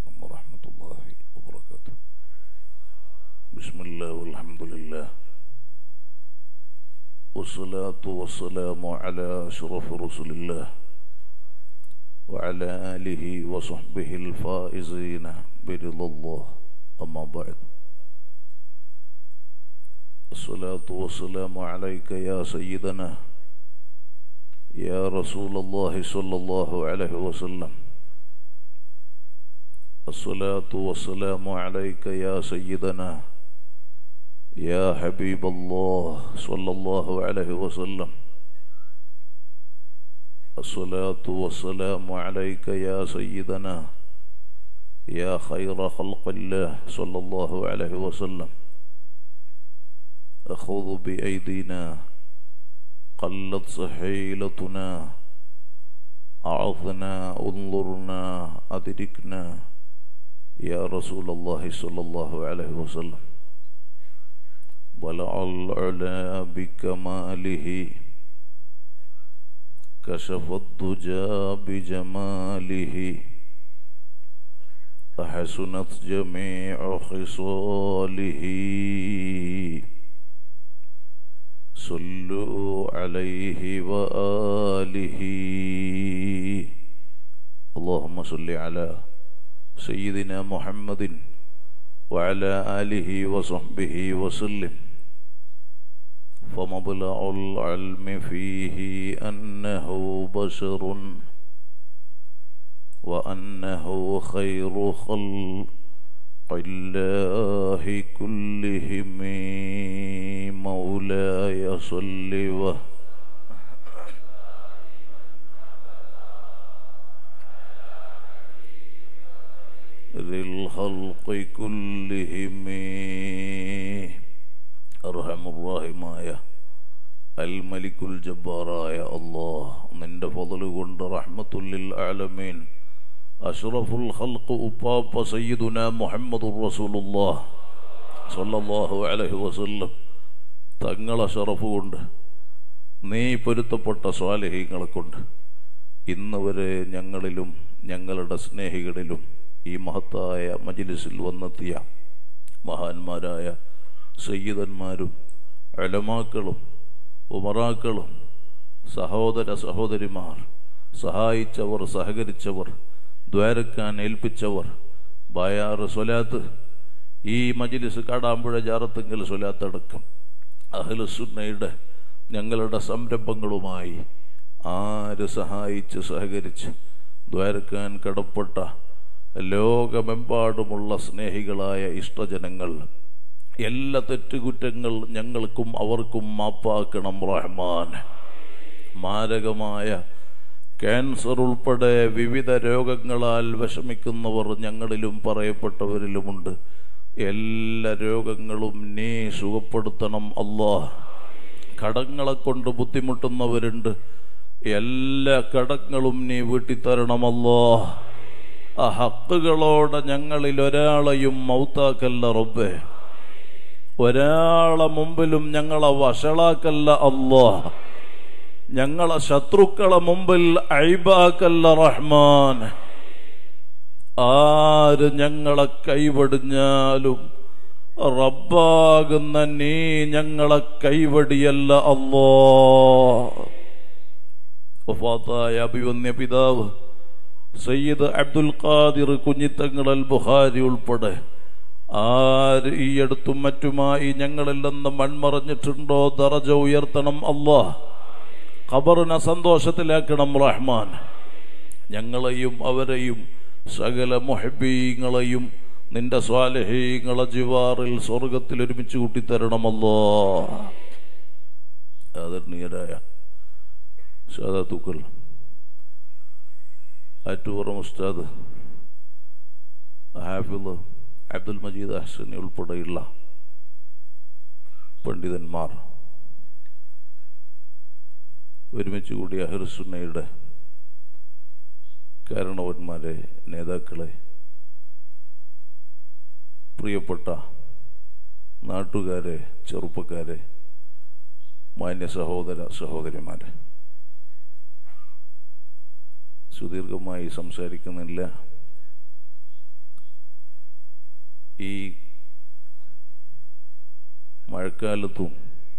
عليكم ورحمة الله وبركاته بسم الله والحمد لله والصلاة والسلام على أشرف رسل الله وعلى آله وصحبه الفائزين برضا الله أما بعد الصلاة والسلام عليك يا سيدنا يا رسول الله صلى الله عليه وسلم الصلاة والسلام عليك يا سيدنا يا حبيب الله صلى الله عليه وسلم الصلاة والسلام عليك يا سيدنا يا خير خلق الله صلى الله عليه وسلم أخذ بأيدينا قلت سحيلتنا أعظنا انظرنا أدركنا يا رسول الله صلى الله عليه وسلم بلع العلا بكماله كشف الضجى بجماله أحسنت جميع خصاله صلوا عليه وآله اللهم صل على سيدنا محمد وعلى آله وصحبه وسلم فمبلغ العلم فيه أنه بشر وأنه خير خلق الله كلهم مولاي صل و للخلق كلهم أرحم الراحماയ അൽമലിക്കുൽ ജബ്ബാറായ അള്ളാഹ് നിന്റെ ഫضل കൊണ്ട് റഹ്മത്തുല്ലിൽ ആലമീൻ അഷ്റഫുൽ ഖൽഖ് ഉപ്പാപ്പ സയ്യിദുന മുഹമ്മദുർ റസൂലുള്ളാഹ് സല്ലല്ലാഹു അലൈഹി വസല്ലം തങ്ങളെ ഷറഫ് കൊണ്ട് നീ പൊരുത്തപ്പെട്ട സ്വാലഹീങ്ങളെ കൊണ്ട് ഇന്ന് വരെ ഞങ്ങളിലും ഞങ്ങളുടെ സ്നേഹികളിലും ഈ മഹത്തായ മജിലിസിൽ വന്നെത്തിയ മഹാന്മാരായ സയ്യിദന്മാരും അലമാക്കളും ഉമറാക്കളും സഹോദര സഹോദരിമാർ സഹായിച്ചവർ സഹകരിച്ചവർ ദ്വാരക്കാൻ ഏൽപ്പിച്ചവർ ബായാറ് സ്വലാത്ത് ഈ മജിലിസ് കാടാമ്പുഴ ജാറത്തെങ്കിൽ സ്വലാത്തടക്കം അഹ്ലുസുന്നയുടെ ഞങ്ങളുടെ സംരംഭങ്ങളുമായി ആര് സഹായിച്ച് സഹകരിച്ച് ദ്വാരക്കാൻ കടപ്പെട്ട ലോകമെമ്പാടുമുള്ള സ്നേഹികളായ ഇഷ്ടജനങ്ങൾ എല്ലാ തെറ്റുകുറ്റങ്ങൾ ഞങ്ങൾക്കും അവർക്കും മാപ്പാക്കണം റഹ്മാൻ മാരകമായ ക്യാൻസർ ഉൾപ്പെടെ വിവിധ രോഗങ്ങളാൽ വിഷമിക്കുന്നവർ ഞങ്ങളിലും പറയപ്പെട്ടവരിലുമുണ്ട് എല്ലാ രോഗങ്ങളും നീ സുഖപ്പെടുത്തണം അള്ളാഹ് കടങ്ങളെ കൊണ്ട് ബുദ്ധിമുട്ടുന്നവരുണ്ട് എല്ലാ കടങ്ങളും നീ വീട്ടിത്തരണമല്ലോ ആ ഹക്കുകളോടെ ഞങ്ങളിൽ ഒരാളെയും മൗത്താക്കല്ല റബ്ബേ ഒരാളെ മുമ്പിലും ഞങ്ങളെ വഷളാക്കല്ല അല്ലോ ഞങ്ങളെ ശത്രുക്കളെ മുമ്പിൽ അഴിബാക്കല്ല റഹ്മാൻ ആര് ഞങ്ങളെ കൈവടിഞ്ഞാലും റബ്ബാകുന്ന നീ ഞങ്ങളെ കൈവടിയല്ല അല്ലോ വഫാത്തായ അഭിവന്യ പിതാവ് സയ്യിദ് അബ്ദുൽ ഖാദിർ കുഞ്ഞിത്തങ്ങൾ അൽ ബുഹാരി ഉൾപ്പെടെ ആര് ഈ അടുത്തും മറ്റുമായി ഞങ്ങളിൽ നിന്ന് മൺമറഞ്ഞിട്ടുണ്ടോ ദറജ ഉയർത്തണം അള്ളാഹ് ഖബറിനെ സന്തോഷത്തിലാക്കണം റഹ്മാൻ ഞങ്ങളെയും അവരെയും സകല മൊഹബീങ്ങളെയും നിന്റെ സ്വാലഹീങ്ങളെ ജിവാറിൽ സ്വർഗത്തിൽ ഒരുമിച്ച് കൂട്ടിത്തരണമല്ലോ ആദരണീയരായ സാദാത്തുക്കൾ ആറ്റുപുറം ഉസ്താദ് ഹാഫിള് അബ്ദുൽ മജീദ് അഹ്സനി ഉൾപ്പെടെയുള്ള പണ്ഡിതന്മാർ ഒരുമിച്ച് കൂടിയ അഹിർസുന്നയുടെ കാരണവന്മാരെ നേതാക്കളെ പ്രിയപ്പെട്ട നാട്ടുകാരെ ചെറുപ്പക്കാരെ മാന്യ സഹോദര സഹോദരിമാരെ സുദീർഘമായി സംസാരിക്കുന്നില്ല ഈ മഴക്കാലത്തും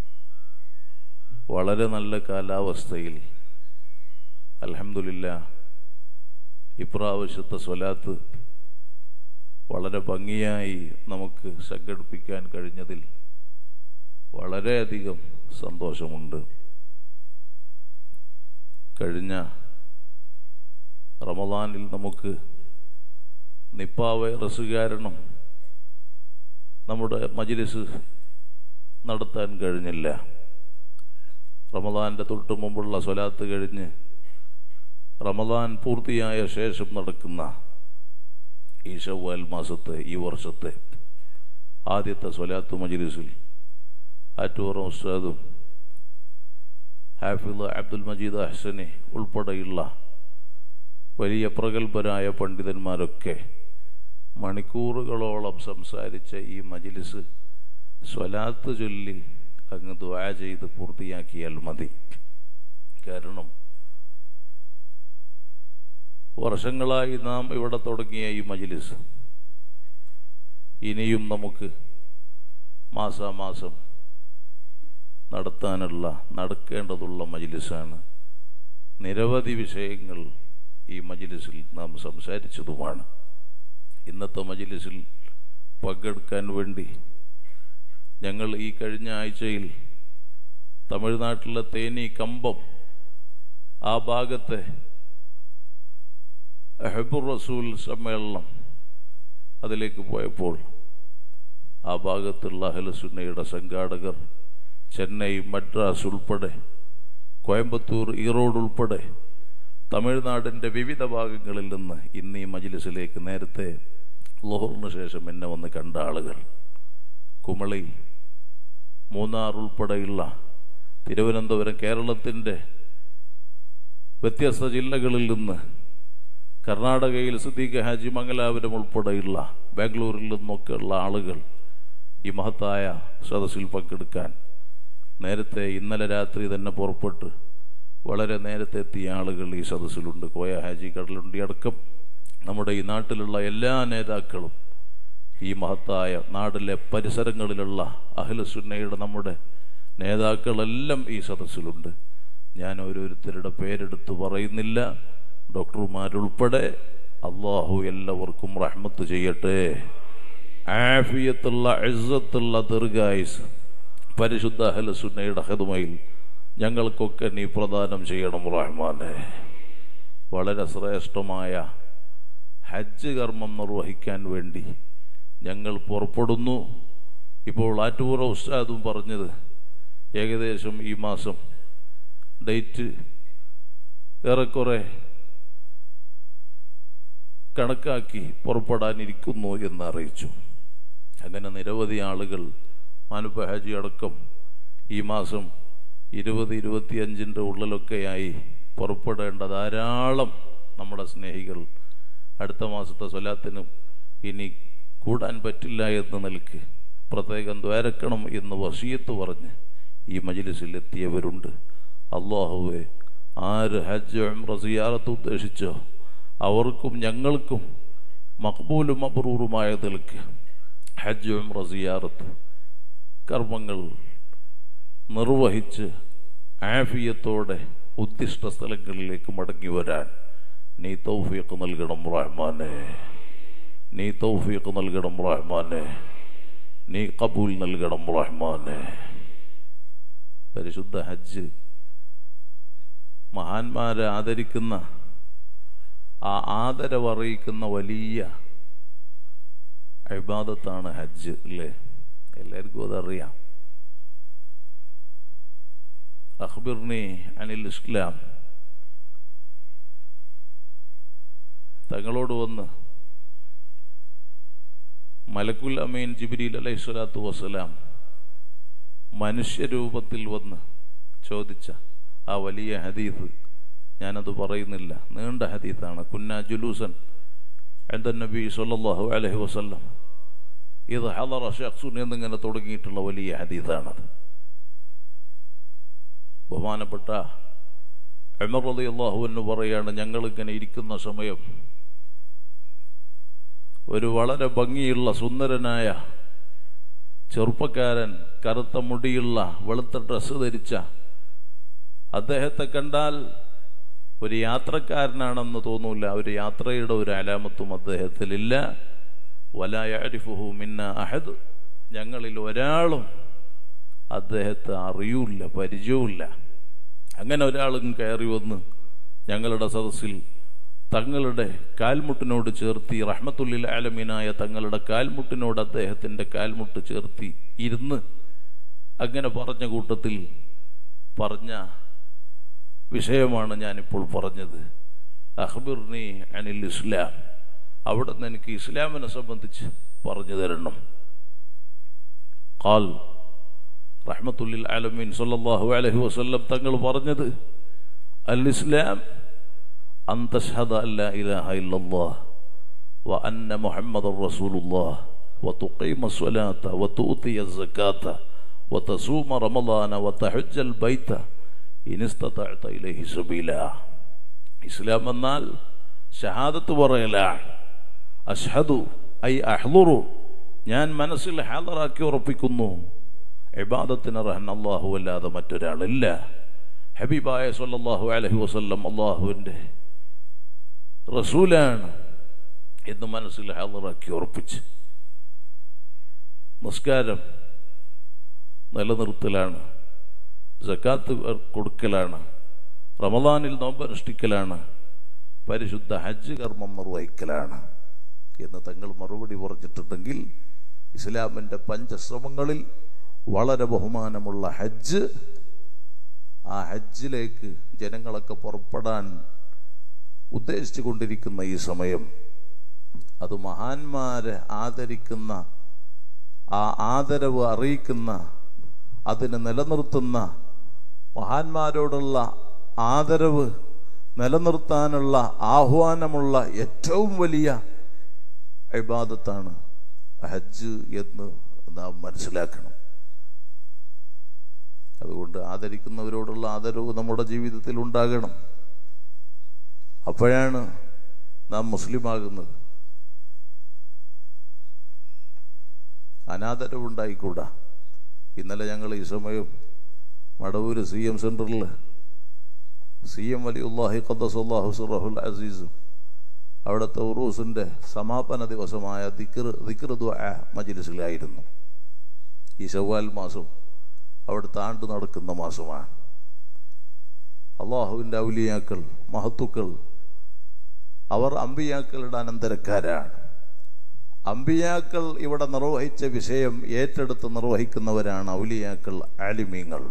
വളരെ നല്ല കാലാവസ്ഥയിൽ അലഹമില്ല ഇപ്രാവശ്യത്തെ സ്വലാത്ത് വളരെ ഭംഗിയായി നമുക്ക് സംഘടിപ്പിക്കാൻ കഴിഞ്ഞതിൽ വളരെയധികം സന്തോഷമുണ്ട് കഴിഞ്ഞ റമദാനിൽ നമുക്ക് നിപ്പ വൈറസ് കാരണം നമ്മുടെ മജിലിസ് നടത്താൻ കഴിഞ്ഞില്ല റമദാന്റെ തൊട്ട് മുമ്പുള്ള സ്വലാത്ത് കഴിഞ്ഞ് റമദാൻ പൂർത്തിയായ ശേഷം നടക്കുന്ന ഈ ഷവ്വാൽ മാസത്തെ ഈ വർഷത്തെ ആദ്യത്തെ സ്വലാത്ത് മജിലിസിൽ ആറ്റൂറം ഉസ്താദും ഹാഫിദ് അബ്ദുൽ മജീദ് അഹ്സനെ ഉൾപ്പെടെയുള്ള വലിയ പ്രഗത്ഭരായ പണ്ഡിതന്മാരൊക്കെ മണിക്കൂറുകളോളം സംസാരിച്ച ഈ മജിലിസ് സ്വലാത്ത് ചൊല്ലി അങ്ങ് ദ്വാ ചെയ്ത് പൂർത്തിയാക്കിയാൽ മതി കാരണം വർഷങ്ങളായി നാം ഇവിടെ തുടങ്ങിയ ഈ മജിലിസ് ഇനിയും നമുക്ക് മാസാമാസം നടത്താനുള്ള നടക്കേണ്ടതുള്ള മജിലിസാണ് നിരവധി വിഷയങ്ങൾ ഈ മജിലിസിൽ നാം സംസാരിച്ചതുമാണ് ഇന്നത്തെ മജിലിസിൽ പങ്കെടുക്കാൻ വേണ്ടി ഞങ്ങൾ ഈ കഴിഞ്ഞ ആഴ്ചയിൽ തമിഴ്നാട്ടിലെ തേനി കമ്പം ആ ഭാഗത്തെ ഹെബുർ റസൂൽ സമ്മേളനം അതിലേക്ക് പോയപ്പോൾ ആ ഭാഗത്തുള്ള അഹലസുന്നയുടെ സംഘാടകർ ചെന്നൈ മദ്രാസ് ഉൾപ്പെടെ കോയമ്പത്തൂർ ഈറോഡ് ഉൾപ്പെടെ തമിഴ്നാടിൻ്റെ വിവിധ ഭാഗങ്ങളിൽ നിന്ന് ഇന്ന് ഈ മജിലിസിലേക്ക് നേരത്തെ ലോഹറിന് ശേഷം എന്നെ വന്ന് കണ്ട ആളുകൾ കുമളി മൂന്നാർ ഉൾപ്പെടെയുള്ള തിരുവനന്തപുരം കേരളത്തിൻ്റെ വ്യത്യസ്ത ജില്ലകളിൽ നിന്ന് കർണാടകയിൽ സിദ്ദീഖ് ഹാജി മംഗലാപുരം ഉൾപ്പെടെയുള്ള ബാംഗ്ലൂരിൽ നിന്നൊക്കെയുള്ള ആളുകൾ ഈ മഹത്തായ സദസ്സിൽ പങ്കെടുക്കാൻ നേരത്തെ ഇന്നലെ രാത്രി തന്നെ പുറപ്പെട്ട് വളരെ നേരത്തെ എത്തിയ ആളുകൾ ഈ സദസ്സിലുണ്ട് കോയ ഹാജി കടലുണ്ടി അടക്കം നമ്മുടെ ഈ നാട്ടിലുള്ള എല്ലാ നേതാക്കളും ഈ മഹത്തായ നാട്ടിലെ പരിസരങ്ങളിലുള്ള അഖിലസുന്നയുടെ നമ്മുടെ നേതാക്കളെല്ലാം ഈ സദസ്സിലുണ്ട് ഞാൻ ഓരോരുത്തരുടെ പേരെടുത്ത് പറയുന്നില്ല ഡോക്ടർമാരുൾപ്പെടെ അള്ളാഹു എല്ലാവർക്കും റഹ്മത്ത് ചെയ്യട്ടെ ആഫിയത്തുള്ള ഇസ്സത്തുള്ള ദീർഘായുസ് പരിശുദ്ധ അഹലസുന്നയുടെ ഹെതുമയിൽ ഞങ്ങൾക്കൊക്കെ നീ പ്രദാനം ചെയ്യണം റഹ്മാനെ വളരെ ശ്രേഷ്ഠമായ ഹജ്ജ് കർമ്മം നിർവഹിക്കാൻ വേണ്ടി ഞങ്ങൾ പുറപ്പെടുന്നു ഇപ്പോൾ ആറ്റൂറ ഉസ്താദും പറഞ്ഞത് ഏകദേശം ഈ മാസം ഡേറ്റ് ഏറെക്കുറെ കണക്കാക്കി പുറപ്പെടാനിരിക്കുന്നു എന്ന് അറിയിച്ചു അങ്ങനെ നിരവധി ആളുകൾ മാനുപ്പ ഹാജി അടക്കം ഈ മാസം ഇരുപത് ഇരുപത്തിയഞ്ചിൻ്റെ ഉള്ളിലൊക്കെയായി പുറപ്പെടേണ്ട ധാരാളം നമ്മുടെ സ്നേഹികൾ അടുത്ത മാസത്തെ സ്വലാത്തിനും ഇനി കൂടാൻ പറ്റില്ല എന്ന് നിൽക്ക് പ്രത്യേകം ദ്വാരക്കണം എന്ന് വസീയത്ത് പറഞ്ഞ് ഈ മജിലിസിൽ എത്തിയവരുണ്ട് അള്ളാഹുവെ ആര് ഹജ്ജ് ഉംറ സിയാറത്ത് ഉദ്ദേശിച്ചോ അവർക്കും ഞങ്ങൾക്കും മക്ബൂലും അബ്രൂറുമായ നിൽക്ക് ഹജ്ജ് ഉംറ സിയാറത്ത് കർമ്മങ്ങൾ നിർവഹിച്ച് ആഫിയത്തോടെ ഉദ്ദിഷ്ട സ്ഥലങ്ങളിലേക്ക് മടങ്ങി വരാൻ നീ തൗഫീഖ് നൽകണം റഹ്മാനെ നീ തൗഫീഖ് നൽകണം റഹ്മാനെ നീ കബൂൽ നൽകണം റഹ്മാനെ പരിശുദ്ധ ഹജ്ജ് മഹാന്മാരെ ആദരിക്കുന്ന ആ ആദരവറിയിക്കുന്ന വലിയ അഭിബാദത്താണ് ഹജ്ജ് അല്ലേ എല്ലാവർക്കും അതറിയാം അഖ്ബിർനി അനിൽ ഇസ്ലാം തങ്ങളോട് വന്ന് മലക്കുൽ അമീൻ ജിബിരിൽ അലൈഹി സ്വലാത്തു വസ്സലാം മനുഷ്യരൂപത്തിൽ വന്ന് ചോദിച്ച ആ വലിയ ഹദീസ് ഞാനത് പറയുന്നില്ല നീണ്ട ഹദീസാണ് കുന്ന ജുലൂസൻ عند النبي صلى الله عليه وسلم ഇത് ഹലറ ഷഖ്സുൻ എന്നിങ്ങനെ തുടങ്ങിയിട്ടുള്ള വലിയ ഹദീസാണത് ബഹുമാനപ്പെട്ട അമർ അലി അള്ളാഹു എന്ന് പറയാണ് ഞങ്ങളിങ്ങനെ ഇരിക്കുന്ന സമയം ഒരു വളരെ ഭംഗിയുള്ള സുന്ദരനായ ചെറുപ്പക്കാരൻ കറുത്ത മുടിയുള്ള വെളുത്ത ഡ്രസ്സ് ധരിച്ച അദ്ദേഹത്തെ കണ്ടാൽ ഒരു യാത്രക്കാരനാണെന്ന് തോന്നൂല ഒരു യാത്രയുടെ ഒരു അലാമത്തും അദ്ദേഹത്തിലില്ല വലായരിഫുഹു മിന്ന അഹദ് ഞങ്ങളിൽ ഒരാളും അദ്ദേഹത്തെ അറിയൂല പരിചയവുമില്ല അങ്ങനെ ഒരാളും കയറി വന്ന് ഞങ്ങളുടെ സദസ്സിൽ തങ്ങളുടെ കാൽമുട്ടിനോട് ചേർത്തി റഹ്മത്തുല്ലിൽ ആലമീനായ തങ്ങളുടെ കാൽമുട്ടിനോട് അദ്ദേഹത്തിന്റെ കാൽമുട്ട് ചേർത്തി ഇരുന്ന് അങ്ങനെ പറഞ്ഞ കൂട്ടത്തിൽ പറഞ്ഞ വിഷയമാണ് ഞാനിപ്പോൾ പറഞ്ഞത് അഹ്ബിർനി അനിൽ ഇസ്ലാം അവിടെ നിന്ന് എനിക്ക് ഇസ്ലാമിനെ സംബന്ധിച്ച് പറഞ്ഞു തരണം ഖാൽ റഹ്മത്തുല്ലിൽ ആലമീൻ സല്ലല്ലാഹു അലൈഹി വസല്ലം തങ്ങൾ പറഞ്ഞത് അൽ ഇസ്ലാം അൻ തഷ്ഹദ അൻ ലാ ഇലാഹ ഇല്ലല്ലാഹ് وأن محمد رسول الله وتقيم الصلاة وتؤتي الزكاة وتصوم رمضان وتحج البيت إن استطعت إليه سبيلا ഇസ്ലാം എന്നാൽ ഷഹാദത്ത് പറയലാണ് അഷ്ഹദു ഐ അഹ്ലുറു ഞാൻ മനസ്സിൽ ഹാദറാക്കി ഉറപ്പിക്കുന്നു ഇബാദത്തിന് റഹൻ അള്ളാഹു അല്ലാതെ മറ്റൊരാളില്ല ഹബീബായ സല്ലല്ലാഹു അലൈഹി വസല്ലം അള്ളാഹുവിൻ്റെ റസൂലാണ് എന്ന് മനസ്സിൽ ഹാദറാക്കി ഉറപ്പിച്ച് നിസ്കാരം നിലനിർത്തലാണ് ജക്കാത്ത് കൊടുക്കലാണ് റമദാനിൽ നോമ്പനുഷ്ഠിക്കലാണ് പരിശുദ്ധ ഹജ്ജ് കർമ്മം നിർവഹിക്കലാണ് എന്ന് തങ്ങൾ മറുപടി പറഞ്ഞിട്ടുണ്ടെങ്കിൽ ഇസ്ലാമിൻ്റെ പഞ്ചശ്രമങ്ങളിൽ വളരെ ബഹുമാനമുള്ള ഹജ്ജ് ആ ഹജ്ജിലേക്ക് ജനങ്ങളൊക്കെ പുറപ്പെടാൻ ഉദ്ദേശിച്ചു കൊണ്ടിരിക്കുന്ന ഈ സമയം അത് മഹാന്മാരെ ആദരിക്കുന്ന ആ ആദരവ് അറിയിക്കുന്ന അതിനെ നിലനിർത്തുന്ന മഹാന്മാരോടുള്ള ആദരവ് നിലനിർത്താനുള്ള ആഹ്വാനമുള്ള ഏറ്റവും വലിയ ഇബാദത്താണ് ഹജ്ജ് എന്ന് നാം മനസ്സിലാക്കണം അതുകൊണ്ട് ആദരിക്കുന്നവരോടുള്ള ആദരവ് നമ്മുടെ ജീവിതത്തിൽ ഉണ്ടാകണം അപ്പോഴാണ് നാം മുസ്ലിമാകുന്നത് അനാദരവുണ്ടായിക്കൂടാ ഇന്നലെ ഞങ്ങൾ ഈ സമയം മടവൂര് സി എം സെൻറ്ററിൽ സി എം വലിയുല്ലാഹി ഖദ്ദസല്ലാഹു സുറഹുൽ അസീസും അവിടുത്തെ ഉറൂസിൻ്റെ സമാപന ദിവസമായ ദിക്ർ ദിക്ർ ദുആ മജ്ലിസിലായിരുന്നു ഈ ശവ്വാൽ മാസം അവിടുത്തെ ആണ്ട് നടക്കുന്ന മാസമാണ് അള്ളാഹുവിൻ്റെ ഔലിയാക്കൾ മഹത്തുക്കൾ അവർ അമ്പിയാക്കളുടെ അനന്തരക്കാരാണ് അമ്പിയാക്കൾ ഇവിടെ നിർവഹിച്ച വിഷയം ഏറ്റെടുത്ത് നിർവഹിക്കുന്നവരാണ് ഔലിയാക്കൾ ആലിമീങ്ങൾ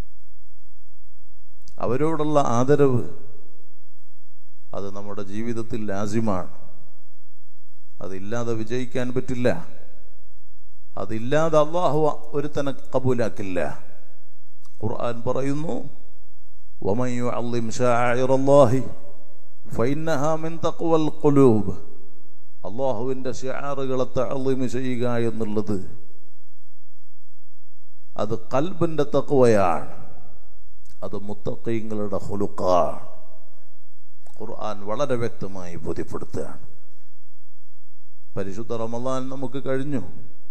അവരോടുള്ള ആദരവ് അത് നമ്മുടെ ജീവിതത്തിൽ ലാസിമാണ് അതില്ലാതെ വിജയിക്കാൻ പറ്റില്ല അതില്ലാതെ അള്ളാഹു ഒരുത്തനെ കബൂലാക്കില്ല ഖുർആൻ പറയുന്നു ومن يعظم شعائر الله فإنها من تقوى القلوب അള്ളാഹുവിൻ്റെ ഷിയാറുകളെ തഅലിമ് ചെയ്യുക എന്നുള്ളത് അത് കൽബിൻ്റെ തക്വയാണ് അത് മുത്തക്കീങ്ങളുടെ ഹുലുക്കാണ് ഖുർആൻ വളരെ വ്യക്തമായി ബോധ്യപ്പെടുത്തുകയാണ് പരിശുദ്ധ റമദാൻ നമുക്ക് കഴിഞ്ഞു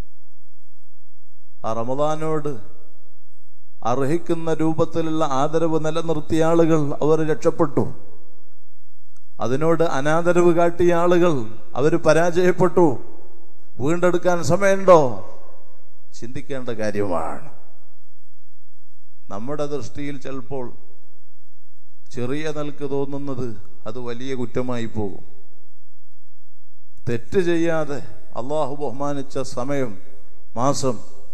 ആ റമദാനോട് അർഹിക്കുന്ന രൂപത്തിലുള്ള ആദരവ് നിലനിർത്തിയ ആളുകൾ അവർ രക്ഷപ്പെട്ടു അതിനോട് അനാദരവ് കാട്ടിയ ആളുകൾ അവർ പരാജയപ്പെട്ടു വീണ്ടെടുക്കാൻ സമയമുണ്ടോ ചിന്തിക്കേണ്ട കാര്യമാണ് നമ്മുടെ ദൃഷ്ടിയിൽ ചിലപ്പോൾ ചെറിയ നിലക്ക് തോന്നുന്നത് അത് വലിയ കുറ്റമായി പോകും തെറ്റ് ചെയ്യാതെ അള്ളാഹു ബഹുമാനിച്ച സമയം മാസം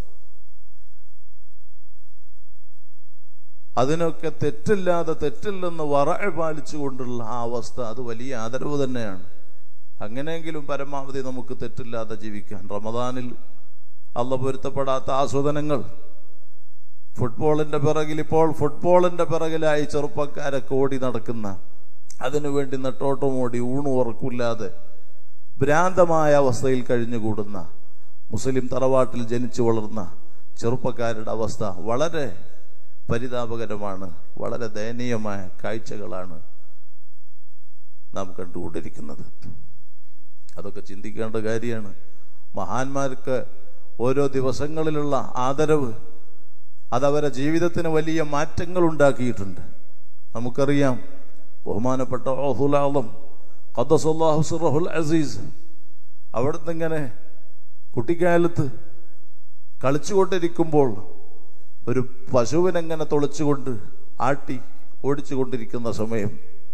അതിനൊക്കെ തെറ്റില്ലാതെ തെറ്റില്ലെന്ന് വറ പാലിച്ചുകൊണ്ടുള്ള ആ അവസ്ഥ അത് വലിയ ആദരവ് തന്നെയാണ് അങ്ങനെയെങ്കിലും പരമാവധി നമുക്ക് തെറ്റില്ലാതെ ജീവിക്കാൻ റമദാനിൽ അല്ല പൊരുത്തപ്പെടാത്ത ആസ്വദനങ്ങൾ ഫുട്ബോളിന്റെ പിറകിൽ ഇപ്പോൾ ഫുട്ബോളിന്റെ പിറകിലായി ചെറുപ്പക്കാരൊക്കെ ഓടി നടക്കുന്ന അതിനുവേണ്ടി നെട്ടോട്ടം ഓടി ഊണു ഉറക്കില്ലാതെ ഭ്രാന്തമായ അവസ്ഥയിൽ കഴിഞ്ഞുകൂടുന്ന മുസ്ലിം തറവാട്ടിൽ ജനിച്ചു വളർന്ന ചെറുപ്പക്കാരുടെ അവസ്ഥ വളരെ പരിതാപകരമാണ് വളരെ ദയനീയമായ കാഴ്ചകളാണ് നാം കണ്ടുകൊണ്ടിരിക്കുന്നത് അതൊക്കെ ചിന്തിക്കേണ്ട കാര്യമാണ് മഹാന്മാർക്ക് ഓരോ ദിവസങ്ങളിലുള്ള ആദരവ് അതവരെ ജീവിതത്തിന് വലിയ മാറ്റങ്ങൾ ഉണ്ടാക്കിയിട്ടുണ്ട് നമുക്കറിയാം ബഹുമാനപ്പെട്ട ഓഹുലാളം ഖദ്ദസല്ലാഹു സിറഹുൽ അസീസ് അവിടുന്ന് ഇങ്ങനെ കുട്ടിക്കാലത്ത് കളിച്ചുകൊണ്ടിരിക്കുമ്പോൾ ഒരു പശുവിനെങ്ങനെ തുളച്ചുകൊണ്ട് ആട്ടി ഓടിച്ചുകൊണ്ടിരിക്കുന്ന സമയം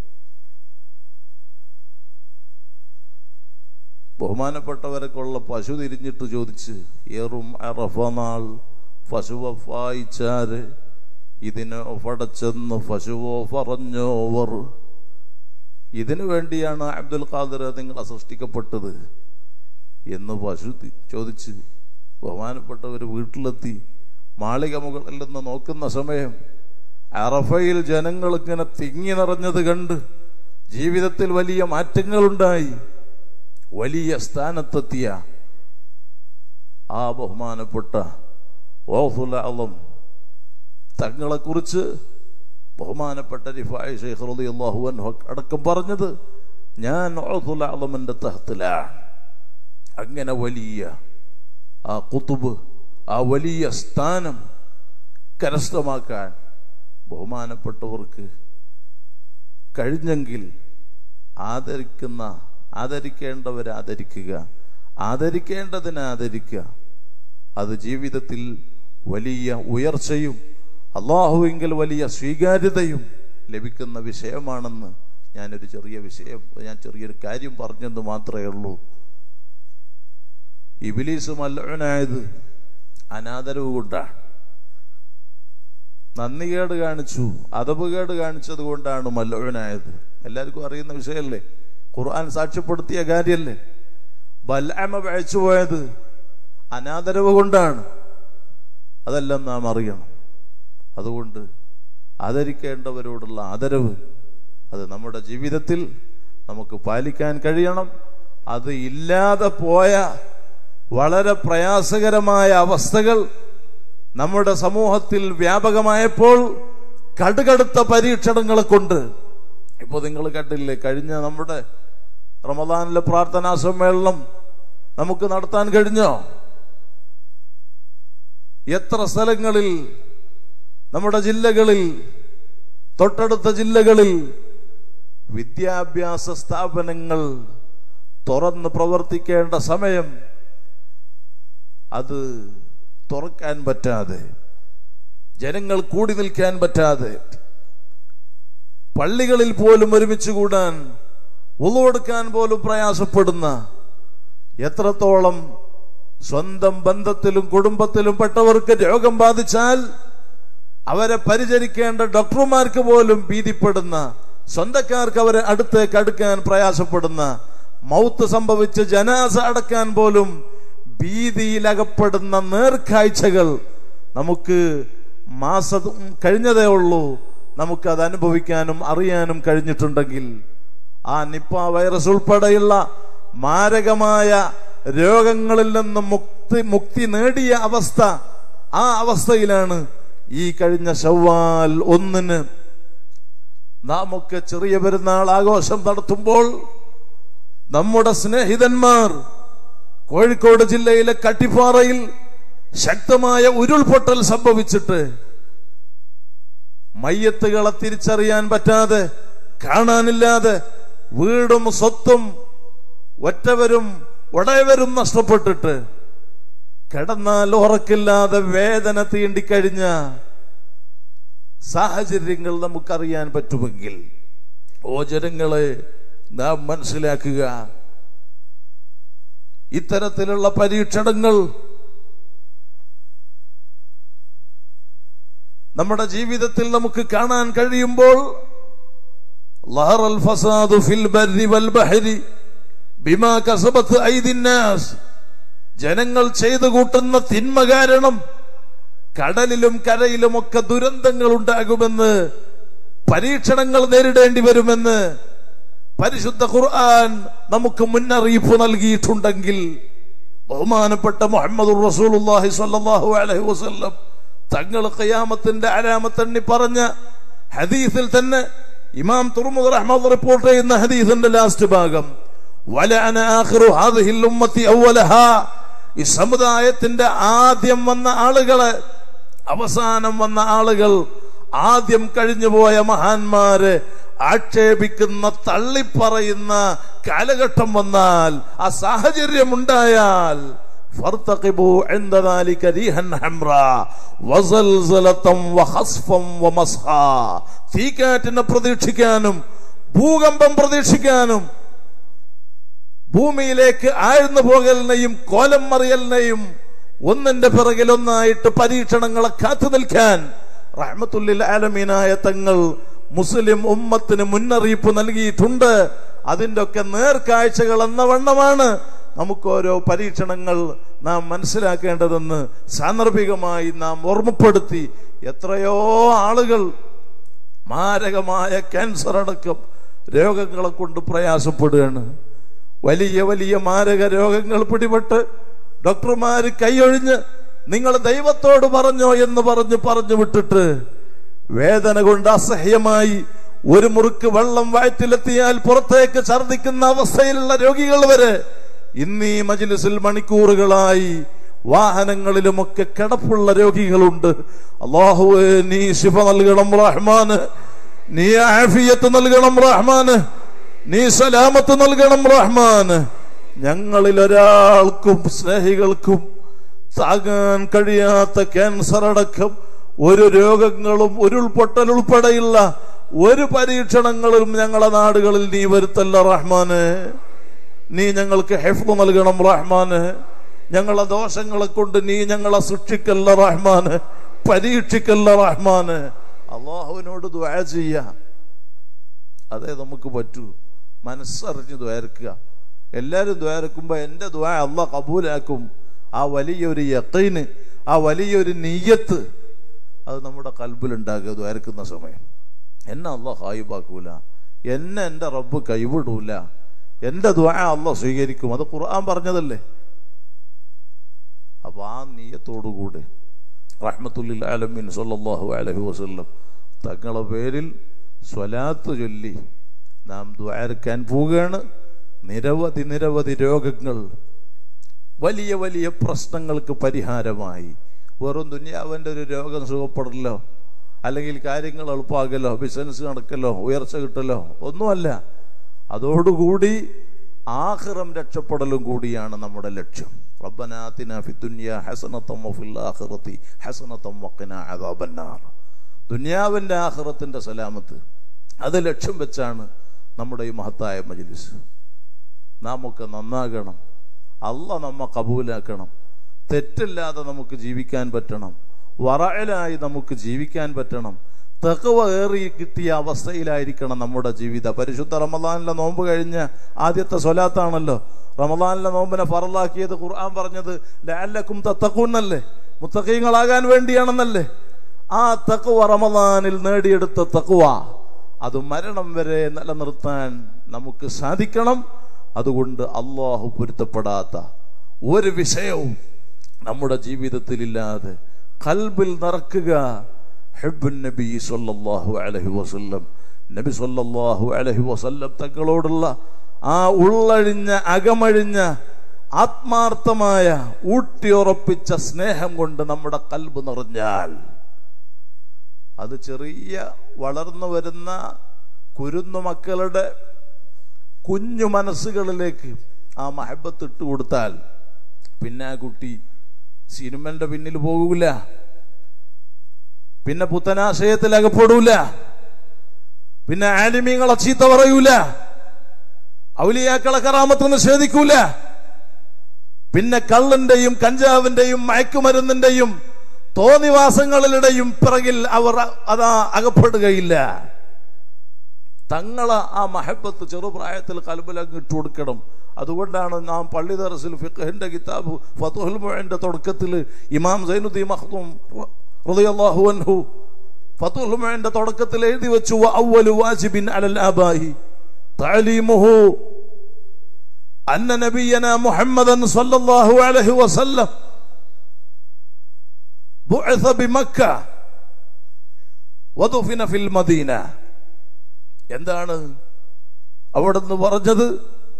ബഹുമാനപ്പെട്ടവരൊക്കെയുള്ള പശു തിരിഞ്ഞിട്ട് ചോദിച്ച് ഏറും അറഫനാൾ പശുവ വായിച്ചാര് ഇതിന് പടച്ചെന്ന് പശുവോ പറഞ്ഞോവർ ഇതിനു വേണ്ടിയാണ് അബ്ദുൽ ഖാദർ നിങ്ങളെ സൃഷ്ടിക്കപ്പെട്ടത് എന്ന് പശു തി- ചോദിച്ച് ബഹുമാനപ്പെട്ടവർ വീട്ടിലെത്തി മാളിക മുകളിൽ നിന്ന് നോക്കുന്ന സമയം അറഫയിൽ ജനങ്ങൾ ഇങ്ങനെ തിങ്ങി നിറഞ്ഞത് കണ്ട് ജീവിതത്തിൽ വലിയ മാറ്റങ്ങളുണ്ടായി വലിയ സ്ഥാനത്തെത്തിയ ആ ബഹുമാനപ്പെട്ട ഓഫുൽ അളം തങ്ങളെക്കുറിച്ച് ബഹുമാനപ്പെട്ട റിഫായ് ഷെയ്ഖ് റളിയല്ലാഹു അൻഹു അടക്കം പറഞ്ഞത് ഞാൻ ഓഫുൽ അളമിന്റെ തഹത്തിലാണ് അങ്ങനെ വലിയ ആ കുത്തുബ് ആ വലിയ സ്ഥാനം കരസ്ഥമാക്കാൻ ബഹുമാനപ്പെട്ടവർക്ക് കഴിഞ്ഞെങ്കിൽ ആദരിക്കുന്ന ആദരിക്കേണ്ടവരെ ആദരിക്കുക ആദരിക്കേണ്ടതിനെ ആദരിക്കുക അത് ജീവിതത്തിൽ വലിയ ഉയർച്ചയും അള്ളാഹുവിങ്കിൽ വലിയ സ്വീകാര്യതയും ലഭിക്കുന്ന വിഷയമാണെന്ന് ഞാനൊരു ചെറിയ വിഷയം ഞാൻ ചെറിയൊരു കാര്യം പറഞ്ഞെന്ന് മാത്രമേ ഉള്ളൂ ഇബിലീസ് മല്ലവനായത് അനാദരവ് കൊണ്ടാണ് നന്ദികേട് കാണിച്ചു അതപകേട് കാണിച്ചത് കൊണ്ടാണ് മല്ലവനായത് എല്ലാവർക്കും അറിയുന്ന വിഷയമല്ലേ ഖുർആൻ സാക്ഷ്യപ്പെടുത്തിയ കാര്യല്ലേ ബൽഅമ പഴച്ചുപോയത് അനാദരവ് കൊണ്ടാണ് അതെല്ലാം നാം അറിയണം അതുകൊണ്ട് ആദരിക്കേണ്ടവരോടുള്ള ആദരവ് അത് നമ്മുടെ ജീവിതത്തിൽ നമുക്ക് പാലിക്കാൻ കഴിയണം അത് ഇല്ലാതെ പോയ വളരെ പ്രയാസകരമായ അവസ്ഥകൾ നമ്മുടെ സമൂഹത്തിൽ വ്യാപകമായപ്പോൾ കടുകടുത്ത പരീക്ഷണങ്ങളെ കൊണ്ട് ഇപ്പൊ നിങ്ങൾ കണ്ടില്ലേ കഴിഞ്ഞ നമ്മുടെ റമദാനിലെ പ്രാർത്ഥനാ സമ്മേളനം നമുക്ക് നടത്താൻ കഴിഞ്ഞോ എത്ര സ്ഥലങ്ങളിൽ നമ്മുടെ ജില്ലകളിൽ തൊട്ടടുത്ത ജില്ലകളിൽ വിദ്യാഭ്യാസ സ്ഥാപനങ്ങൾ തുറന്ന് പ്രവർത്തിക്കേണ്ട സമയം അത് തുറക്കാൻ പറ്റാതെ ജനങ്ങൾ കൂടി നിൽക്കാൻ പറ്റാതെ പള്ളികളിൽ പോലും ഒരുമിച്ച് കൂടാൻ ഉളവെടുക്കാൻ പോലും പ്രയാസപ്പെടുന്ന എത്രത്തോളം സ്വന്തം ബന്ധത്തിലും കുടുംബത്തിലും പെട്ടവർക്ക് രോഗം ബാധിച്ചാൽ അവരെ പരിചരിക്കേണ്ട ഡോക്ടർമാർക്ക് പോലും ഭീതിപ്പെടുന്ന സ്വന്തക്കാർക്ക് അവരെ അടുത്തേക്ക് അടുക്കാൻ പ്രയാസപ്പെടുന്ന മൗത്ത് സംഭവിച്ച് ജനാസ അടക്കാൻ പോലും ഭീതിയിലകപ്പെടുന്ന നേർക്കാഴ്ചകൾ നമുക്ക് മാസ കഴിഞ്ഞതേ ഉള്ളൂ നമുക്കത് അനുഭവിക്കാനും അറിയാനും കഴിഞ്ഞിട്ടുണ്ടെങ്കിൽ ആ നിപ്പ വൈറസ് ഉൾപ്പെടെയുള്ള മാരകമായ രോഗങ്ങളിൽ നിന്ന് മുക്തി മുക്തി നേടിയ അവസ്ഥ ആ അവസ്ഥയിലാണ് ഈ കഴിഞ്ഞ ശവ്വാൽ ഒന്നിന് നാം ഒക്കെ ചെറിയ പെരുന്നാൾ ആഘോഷം നടത്തുമ്പോൾ നമ്മുടെ സ്നേഹിതന്മാർ കോഴിക്കോട് ജില്ലയിലെ കട്ടിപ്പാറയിൽ ശക്തമായ ഉരുൾപൊട്ടൽ സംഭവിച്ചിട്ട് മയ്യത്തുകളെ തിരിച്ചറിയാൻ പറ്റാതെ കാണാനില്ലാതെ വീടും സ്വത്തും ഒറ്റവരും ഉടയവരും നഷ്ടപ്പെട്ടിട്ട് കിടന്നാൽ ഉറക്കില്ലാതെ വേദന തീണ്ടിക്കഴിഞ്ഞ സാഹചര്യങ്ങൾ നമുക്കറിയാൻ പറ്റുമെങ്കിൽ ഓ ജനങ്ങളെ നാം മനസ്സിലാക്കുക ഇത്തരത്തിലുള്ള പരീക്ഷണങ്ങൾ നമ്മുടെ ജീവിതത്തിൽ നമുക്ക് കാണാൻ കഴിയുമ്പോൾ ظهر الفساد في البر والبحر بما كسبت أيدي الناس ജനങ്ങൾ ചെയ്തു കൂട്ടുന്ന തിന്മ കാരണം കടലിലും കരയിലും ഒക്കെ ദുരന്തങ്ങൾ ഉണ്ടാകുമെന്ന് പരീക്ഷണങ്ങൾ നേരിടേണ്ടി വരുമെന്ന് പരിശുദ്ധ ഖുർആൻ നമുക്ക് മുന്നറിയിപ്പ് നൽകിയിട്ടുണ്ടെങ്കിൽ ബഹുമാനപ്പെട്ട മുഹമ്മദ് റസൂലുള്ളാഹി സ്വല്ലല്ലാഹു അലൈഹി വസല്ലം തങ്ങൾ ഖിയാമത്തിന്റെ അലാമത്തെണ്ണി പറഞ്ഞ ഹദീസിൽ തന്നെ ഇമാം തുർമുദ് റഹ്മദ് റിപ്പോർട്ട് ചെയ്യുന്ന ഹദീസിന്റെ ലാസ്റ്റ് ഭാഗം വലഅന ആഖിറു ഹാദിഹിൽ ഉമ്മത്തി അവലഹ ഈ സമുദായത്തിന്റെ ആദ്യം വന്ന ആളുകള് അവസാനം വന്ന ആളുകൾ ആദ്യം കഴിഞ്ഞുപോയ മഹാന്മാര് ആക്ഷേപിക്കുന്ന തള്ളിപ്പറയുന്ന കാലഘട്ടം വന്നാൽ ആ സാഹചര്യം ഉണ്ടായാൽ فارتقبوا عند ذلك ريحا حمراء وزلزلة وخصفا ومسحا തീക്കാറ്റിനെ പ്രതീക്ഷിക്കാനും ഭൂകമ്പം പ്രതീക്ഷിക്കാനും ഭൂമിയിലേക്ക് ആഴ്ന്നു പോകലിനെയും കോലം മറിയലിനെയും ഒന്നിന്റെ പിറകിൽ ഒന്നായിട്ട് പരീക്ഷണങ്ങളെ കാത്തു നിൽക്കാൻ റഹ്മത്തുല്ലിൽ ആലമീനായ തങ്ങൾ മുസ്ലിം ഉമ്മത്തിന് മുന്നറിയിപ്പ് നൽകിയിട്ടുണ്ട് അതിന്റെ ഒക്കെ നേർക്കാഴ്ചകൾ എന്ന വണ്ണമാണ് നമുക്ക് ഓരോ പരീക്ഷണങ്ങൾ നാം മനസ്സിലാക്കേണ്ടതെന്ന് സാന്ദർഭികമായി നാം ഓർമ്മപ്പെടുത്തി എത്രയോ ആളുകൾ മാരകമായ ക്യാൻസർ അടക്കം രോഗങ്ങളെ കൊണ്ട് പ്രയാസപ്പെടുകയാണ് വലിയ വലിയ മാരക രോഗങ്ങൾ പിടിപെട്ട് ഡോക്ടർമാര് കൈയൊഴിഞ്ഞ് നിങ്ങൾ ദൈവത്തോട് പറഞ്ഞോ എന്ന് പറഞ്ഞ് പറഞ്ഞു വിട്ടിട്ട് വേദന കൊണ്ട് അസഹ്യമായി ഒരു മുറുക്ക് വെള്ളം വയറ്റിലെത്തിയാൽ പുറത്തേക്ക് ഛർദിക്കുന്ന അവസ്ഥയിലുള്ള രോഗികൾ വരെ ഇന്നീ മജിലിസിൽ മണിക്കൂറുകളായി വാഹനങ്ങളിലുമൊക്കെ കിടപ്പുള്ള രോഗികളുണ്ട് അള്ളാഹുവേ നീ ശിഫ നൽകണം റഹ്മാന് നീ ആഫിയത്ത് നൽകണം റഹ്മാന് നീ സലാമത്ത് നൽകണം റഹ്മാന് ഞങ്ങളിൽ ഒരാൾക്കും സ്നേഹികൾക്കും താങ്ങാൻ കഴിയാത്ത ക്യാൻസർ അടക്കം ഒരു രോഗങ്ങളും ഉരുൾപൊട്ടൽ ഉൾപ്പെടെയുള്ള ഒരു പരീക്ഷണങ്ങളും ഞങ്ങളെ നാടുകളിൽ നീ വരുത്തല്ല റഹ്മാന് നീ ഞങ്ങൾക്ക് ഹെഫ് നൽകണം റഹ്മാന് ഞങ്ങളെ ദോഷങ്ങളെ കൊണ്ട് നീ ഞങ്ങളെ സൂക്ഷിക്കല്ല റഹ്മാന് പരീക്ഷിക്കല്ല റഹ്മാന് അള്ളാഹുവിനോട് ദ്വാ ചെയ്യ അതേ നമുക്ക് പറ്റൂ മനസ്സറിഞ്ഞ് ദ്വാരക്കുക എല്ലാവരും ദ്വാരക്കുമ്പോ എൻ്റെ ദ്വാ അള്ളാഹ് കബൂലാക്കും ആ വലിയൊരു യക്കീന് ആ വലിയൊരു നീയത്ത് അത് നമ്മുടെ കൽബിലുണ്ടാകുക ദ്വാരക്കുന്ന സമയം എന്നെ അള്ളാഹ് ഹായിബാക്കൂല എന്നെ എൻ്റെ റബ്ബ് കൈവിടൂല എൻ്റെ ദ്വാ അള്ളാഹ് സ്വീകരിക്കും അത് ഖുർആൻ പറഞ്ഞതല്ലേ അപ്പൊ ആ നീയത്തോടുകൂടെ റഹ്മത്തുല്ലിൽ ആലമീൻ സല്ലല്ലാഹു അലൈഹി വസല്ലം തങ്ങളെ പേരിൽ സ്വലാത്ത് ചൊല്ലി നാം ദ്വാരക്കാൻ പോവുകയാണ് നിരവധി നിരവധി രോഗങ്ങൾ വലിയ വലിയ പ്രശ്നങ്ങൾക്ക് പരിഹാരമായി വെറും ദുന്യാവന്റെ ഒരു രോഗം സുഖപ്പെടലോ അല്ലെങ്കിൽ കാര്യങ്ങൾ എളുപ്പമാകലോ ബിസിനസ് നടക്കലോ ഉയർച്ച കിട്ടലോ ഒന്നുമല്ല അതോടുകൂടി ആഹ്റം രക്ഷപ്പെടലും കൂടിയാണ് നമ്മുടെ ലക്ഷ്യം റബ്ബന ആതിന ഫി ദുനിയ ഹസനത്തം വഫിൽ ആഖിറതി ഹസനത്തം വഖിന അദാബന്നാർ ദുനിയാവിന്റെ ആഖിറത്തിന്റെ സലാമത്ത് അത് ലക്ഷ്യം വെച്ചാണ് നമ്മുടെ ഈ മഹത്തായ മജ്ലിസ് നാം ഒക്കെ നന്നാകണം അല്ല നമ്മ കബൂലാക്കണം തെറ്റില്ലാതെ നമുക്ക് ജീവിക്കാൻ പറ്റണം വറയിലായി നമുക്ക് ജീവിക്കാൻ പറ്റണം തെക്കവ ഏറി കിട്ടിയ അവസ്ഥയിലായിരിക്കണം നമ്മുടെ ജീവിത പരിശുദ്ധ റമദാനിലെ നോമ്പ് കഴിഞ്ഞ ആദ്യത്തെ സ്വലാത്താണല്ലോ റമദാനിലെ നോമ്പിനെ ഫറലാക്കിയത് ഖുർആൻ പറഞ്ഞത് ലാലക്കും തത്തക്കൂന്നല്ലേ മുത്തക്കീങ്ങളാകാൻ വേണ്ടിയാണെന്നല്ലേ ആ തക്കുവ റമദാനിൽ നേടിയെടുത്ത തക്കുവ അത് മരണം വരെ നിലനിർത്താൻ നമുക്ക് സാധിക്കണം അതുകൊണ്ട് അള്ളാഹു പൊരുത്തപ്പെടാത്ത ഒരു വിഷയവും നമ്മുടെ ജീവിതത്തിൽ ഇല്ലാതെ കൽബിൽ നിറക്കുക ഹെബുൻ നബി സല്ലല്ലാഹു അലൈഹി വസല്ലം നബി സല്ലല്ലാഹു അലൈഹി വസല്ലം തങ്ങളോടുള്ള ആ ഉള്ളഴിഞ്ഞ അകമഴിഞ്ഞ ആത്മാർത്ഥമായ ഊട്ടിയുറപ്പിച്ച സ്നേഹം കൊണ്ട് നമ്മുടെ കൽബ് നിറഞ്ഞാൽ അത് ചെറിയ വളർന്നു വരുന്ന കുരുന്നു മക്കളുടെ കുഞ്ഞു മനസ്സുകളിലേക്ക് ആ മഹബത്ത് ഇട്ട് കൊടുത്താൽ പിന്നെ ആ കുട്ടി സിനിമന്റെ പിന്നിൽ പോകൂല പിന്നെ പുത്തനാശയത്തിൽ അകപ്പെടൂല പിന്നെ ആലിമീങ്ങളെ ചീത്ത പറയൂല ഔലിയാക്കളെ കറാമത്ത് നിഷേധിക്കൂല പിന്നെ കള്ളിന്റെയും കഞ്ചാവിന്റെയും മയക്കുമരുന്നിന്റെയും തോന്നിവാസങ്ങളിലിടെയും പിറകിൽ അവർ അതാ അകപ്പെടുകയില്ല തങ്ങളെ ആ മഹബത്ത് ചെറുപ്രായത്തിൽ കൽബിലങ്ങ് ഇട്ട് കൊടുക്കണം അതുകൊണ്ടാണ് നാം പള്ളി ദർസിൽ ഫിഖഹിന്റെ കിതാബ് ഫതുഹുൽ മുഅന്റെ തുടക്കത്തിൽ ഇമാം സൈനുദ്ദീൻ മഖ്ദൂം റളിയല്ലാഹു അൻഹു ഫതുഹുൽ മുഅന്റെ തുടക്കത്തിൽ എഴുതി വെച്ചു അവലു വാജിബിൻ അലൽ ആബായി തഅലീമുഹു അന്ന നബിയന മുഹമ്മദൻ സല്ലല്ലാഹു അലൈഹി വസല്ലം بعث بمكة ودفن في المدينة എന്താണ് അവിടുന്ന് പറഞ്ഞത്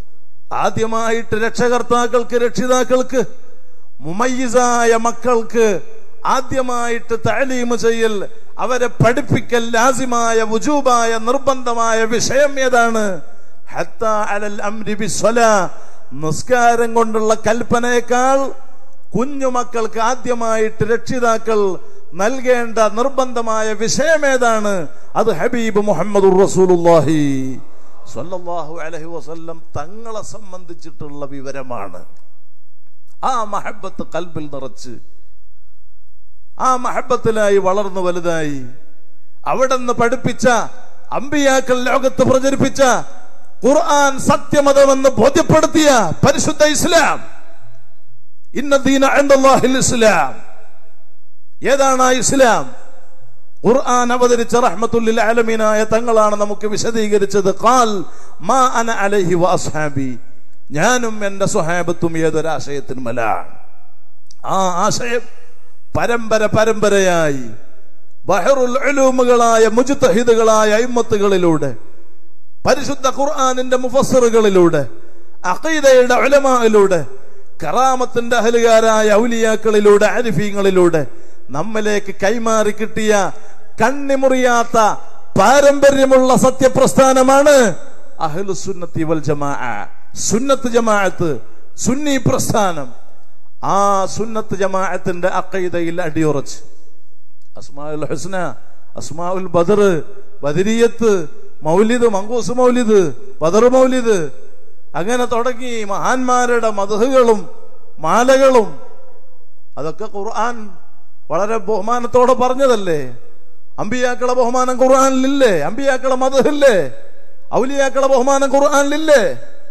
ആദ്യമായിട്ട് രക്ഷകർത്താക്കൾക്ക് രക്ഷിതാക്കൾക്ക് മുമയ്യിസായ മക്കൾക്ക് ആദ്യമായിട്ട് താലീമ് ചെയ്യൽ അവരെ പഠിപ്പിക്കൽ ലാസിമായ വുജൂബായ നിർബന്ധമായ വിഷയം ഏതാണ് ഹത്ത അലൽ അംരി ബിസ്വലാ നിസ്കാരം കൊണ്ടുള്ള കൽപ്പനയേക്കാൾ കുഞ്ഞുമക്കൾക്ക് ആദ്യമായിട്ട് രക്ഷിതാക്കൾ നൽകേണ്ട നിർബന്ധമായ വിഷയം ഏതാണ് അത് ഹബീബ് മുഹമ്മദ് റസൂലുള്ളാഹി സ്വല്ലല്ലാഹു അലൈഹി വസല്ലം തങ്ങളെ സംബന്ധിച്ചിട്ടുള്ള വിവരമാണ് ആ മഹബത്ത് കൽബിൽ നിറച്ച് ആ മഹബത്തിലായി വളർന്നു വലുതായി അവിടെ നിന്ന് പഠിപ്പിച്ച അമ്പിയാക്കൾ ലോകത്ത് പ്രചരിപ്പിച്ച ഖുർആൻ സത്യമതമെന്ന് ബോധ്യപ്പെടുത്തിയ പരിശുദ്ധ ഇസ്ലാം ഇന്ന ദീന ഇൻദല്ലാഹിൽ ഇസ്ലാം ഏതാണ് ആ ഇസ്ലാം ഖുർആൻ അവതരിച്ച റഹ്മത്തുല്ലിൽ ആലമീനായ തങ്ങളാണ് നമുക്ക് വിശദീകരിച്ചത് ഖാൽ മാ അന അലൈഹി വഅസ്ഹാബി ഞാനും എന്റെ സ്വഹാബത്തും ഏതൊരാശയത്തിനുമലാണ് ആ ആശയം പരമ്പര പരമ്പരയായി ബഹറുൽ ഉലൂമുകളായ മുജ്തഹിദുകളായ അയിമത്തുകളിലൂടെ പരിശുദ്ധ ഖുർആനിന്റെ മുഫസ്സറുകളിലൂടെ അഖീദയുടെ ഉലമായിലൂടെ കറാമത്തിന്റെ അഹലുകാരായ ഔലിയാക്കളിലൂടെ അരിഫീങ്ങളിലൂടെ നമ്മിലേക്ക് കൈമാറി കിട്ടിയ കണ്ണിമുറിയാത്ത പാരമ്പര്യമുള്ള സത്യപ്രസ്ഥാനമാണ് അഹ്ലുസുന്നത്തി വൽ ജമാ സുന്നത്ത് ജമാഅത്ത് സുന്നി പ്രസ്ഥാനം ആ സുന്നത്ത് ജമാഅത്തിന്റെ അക്കൈതയിൽ അടിയുറച്ച് അസ്മാഉൽ ഹുസ്ന അസ്മാഉൽ ബദർ ബദരിയത്ത് മൗലിദ് മങ്കൂസ് മൗലിദ് ബദർ മൗലിദ് അങ്ങനെ തുടങ്ങി മഹാന്മാരുടെ മധുഹുകളും മാലകളും അതൊക്കെ ഖുർആൻ വളരെ ബഹുമാനത്തോടെ പറഞ്ഞതല്ലേ അമ്പിയാക്കളെ ബഹുമാനം ഖുർആനിലില്ലേ അമ്പിയാക്കളെ മധുഹില്ലേ ഔലിയാക്കളെ ബഹുമാനം ഖുർആനിലില്ലേ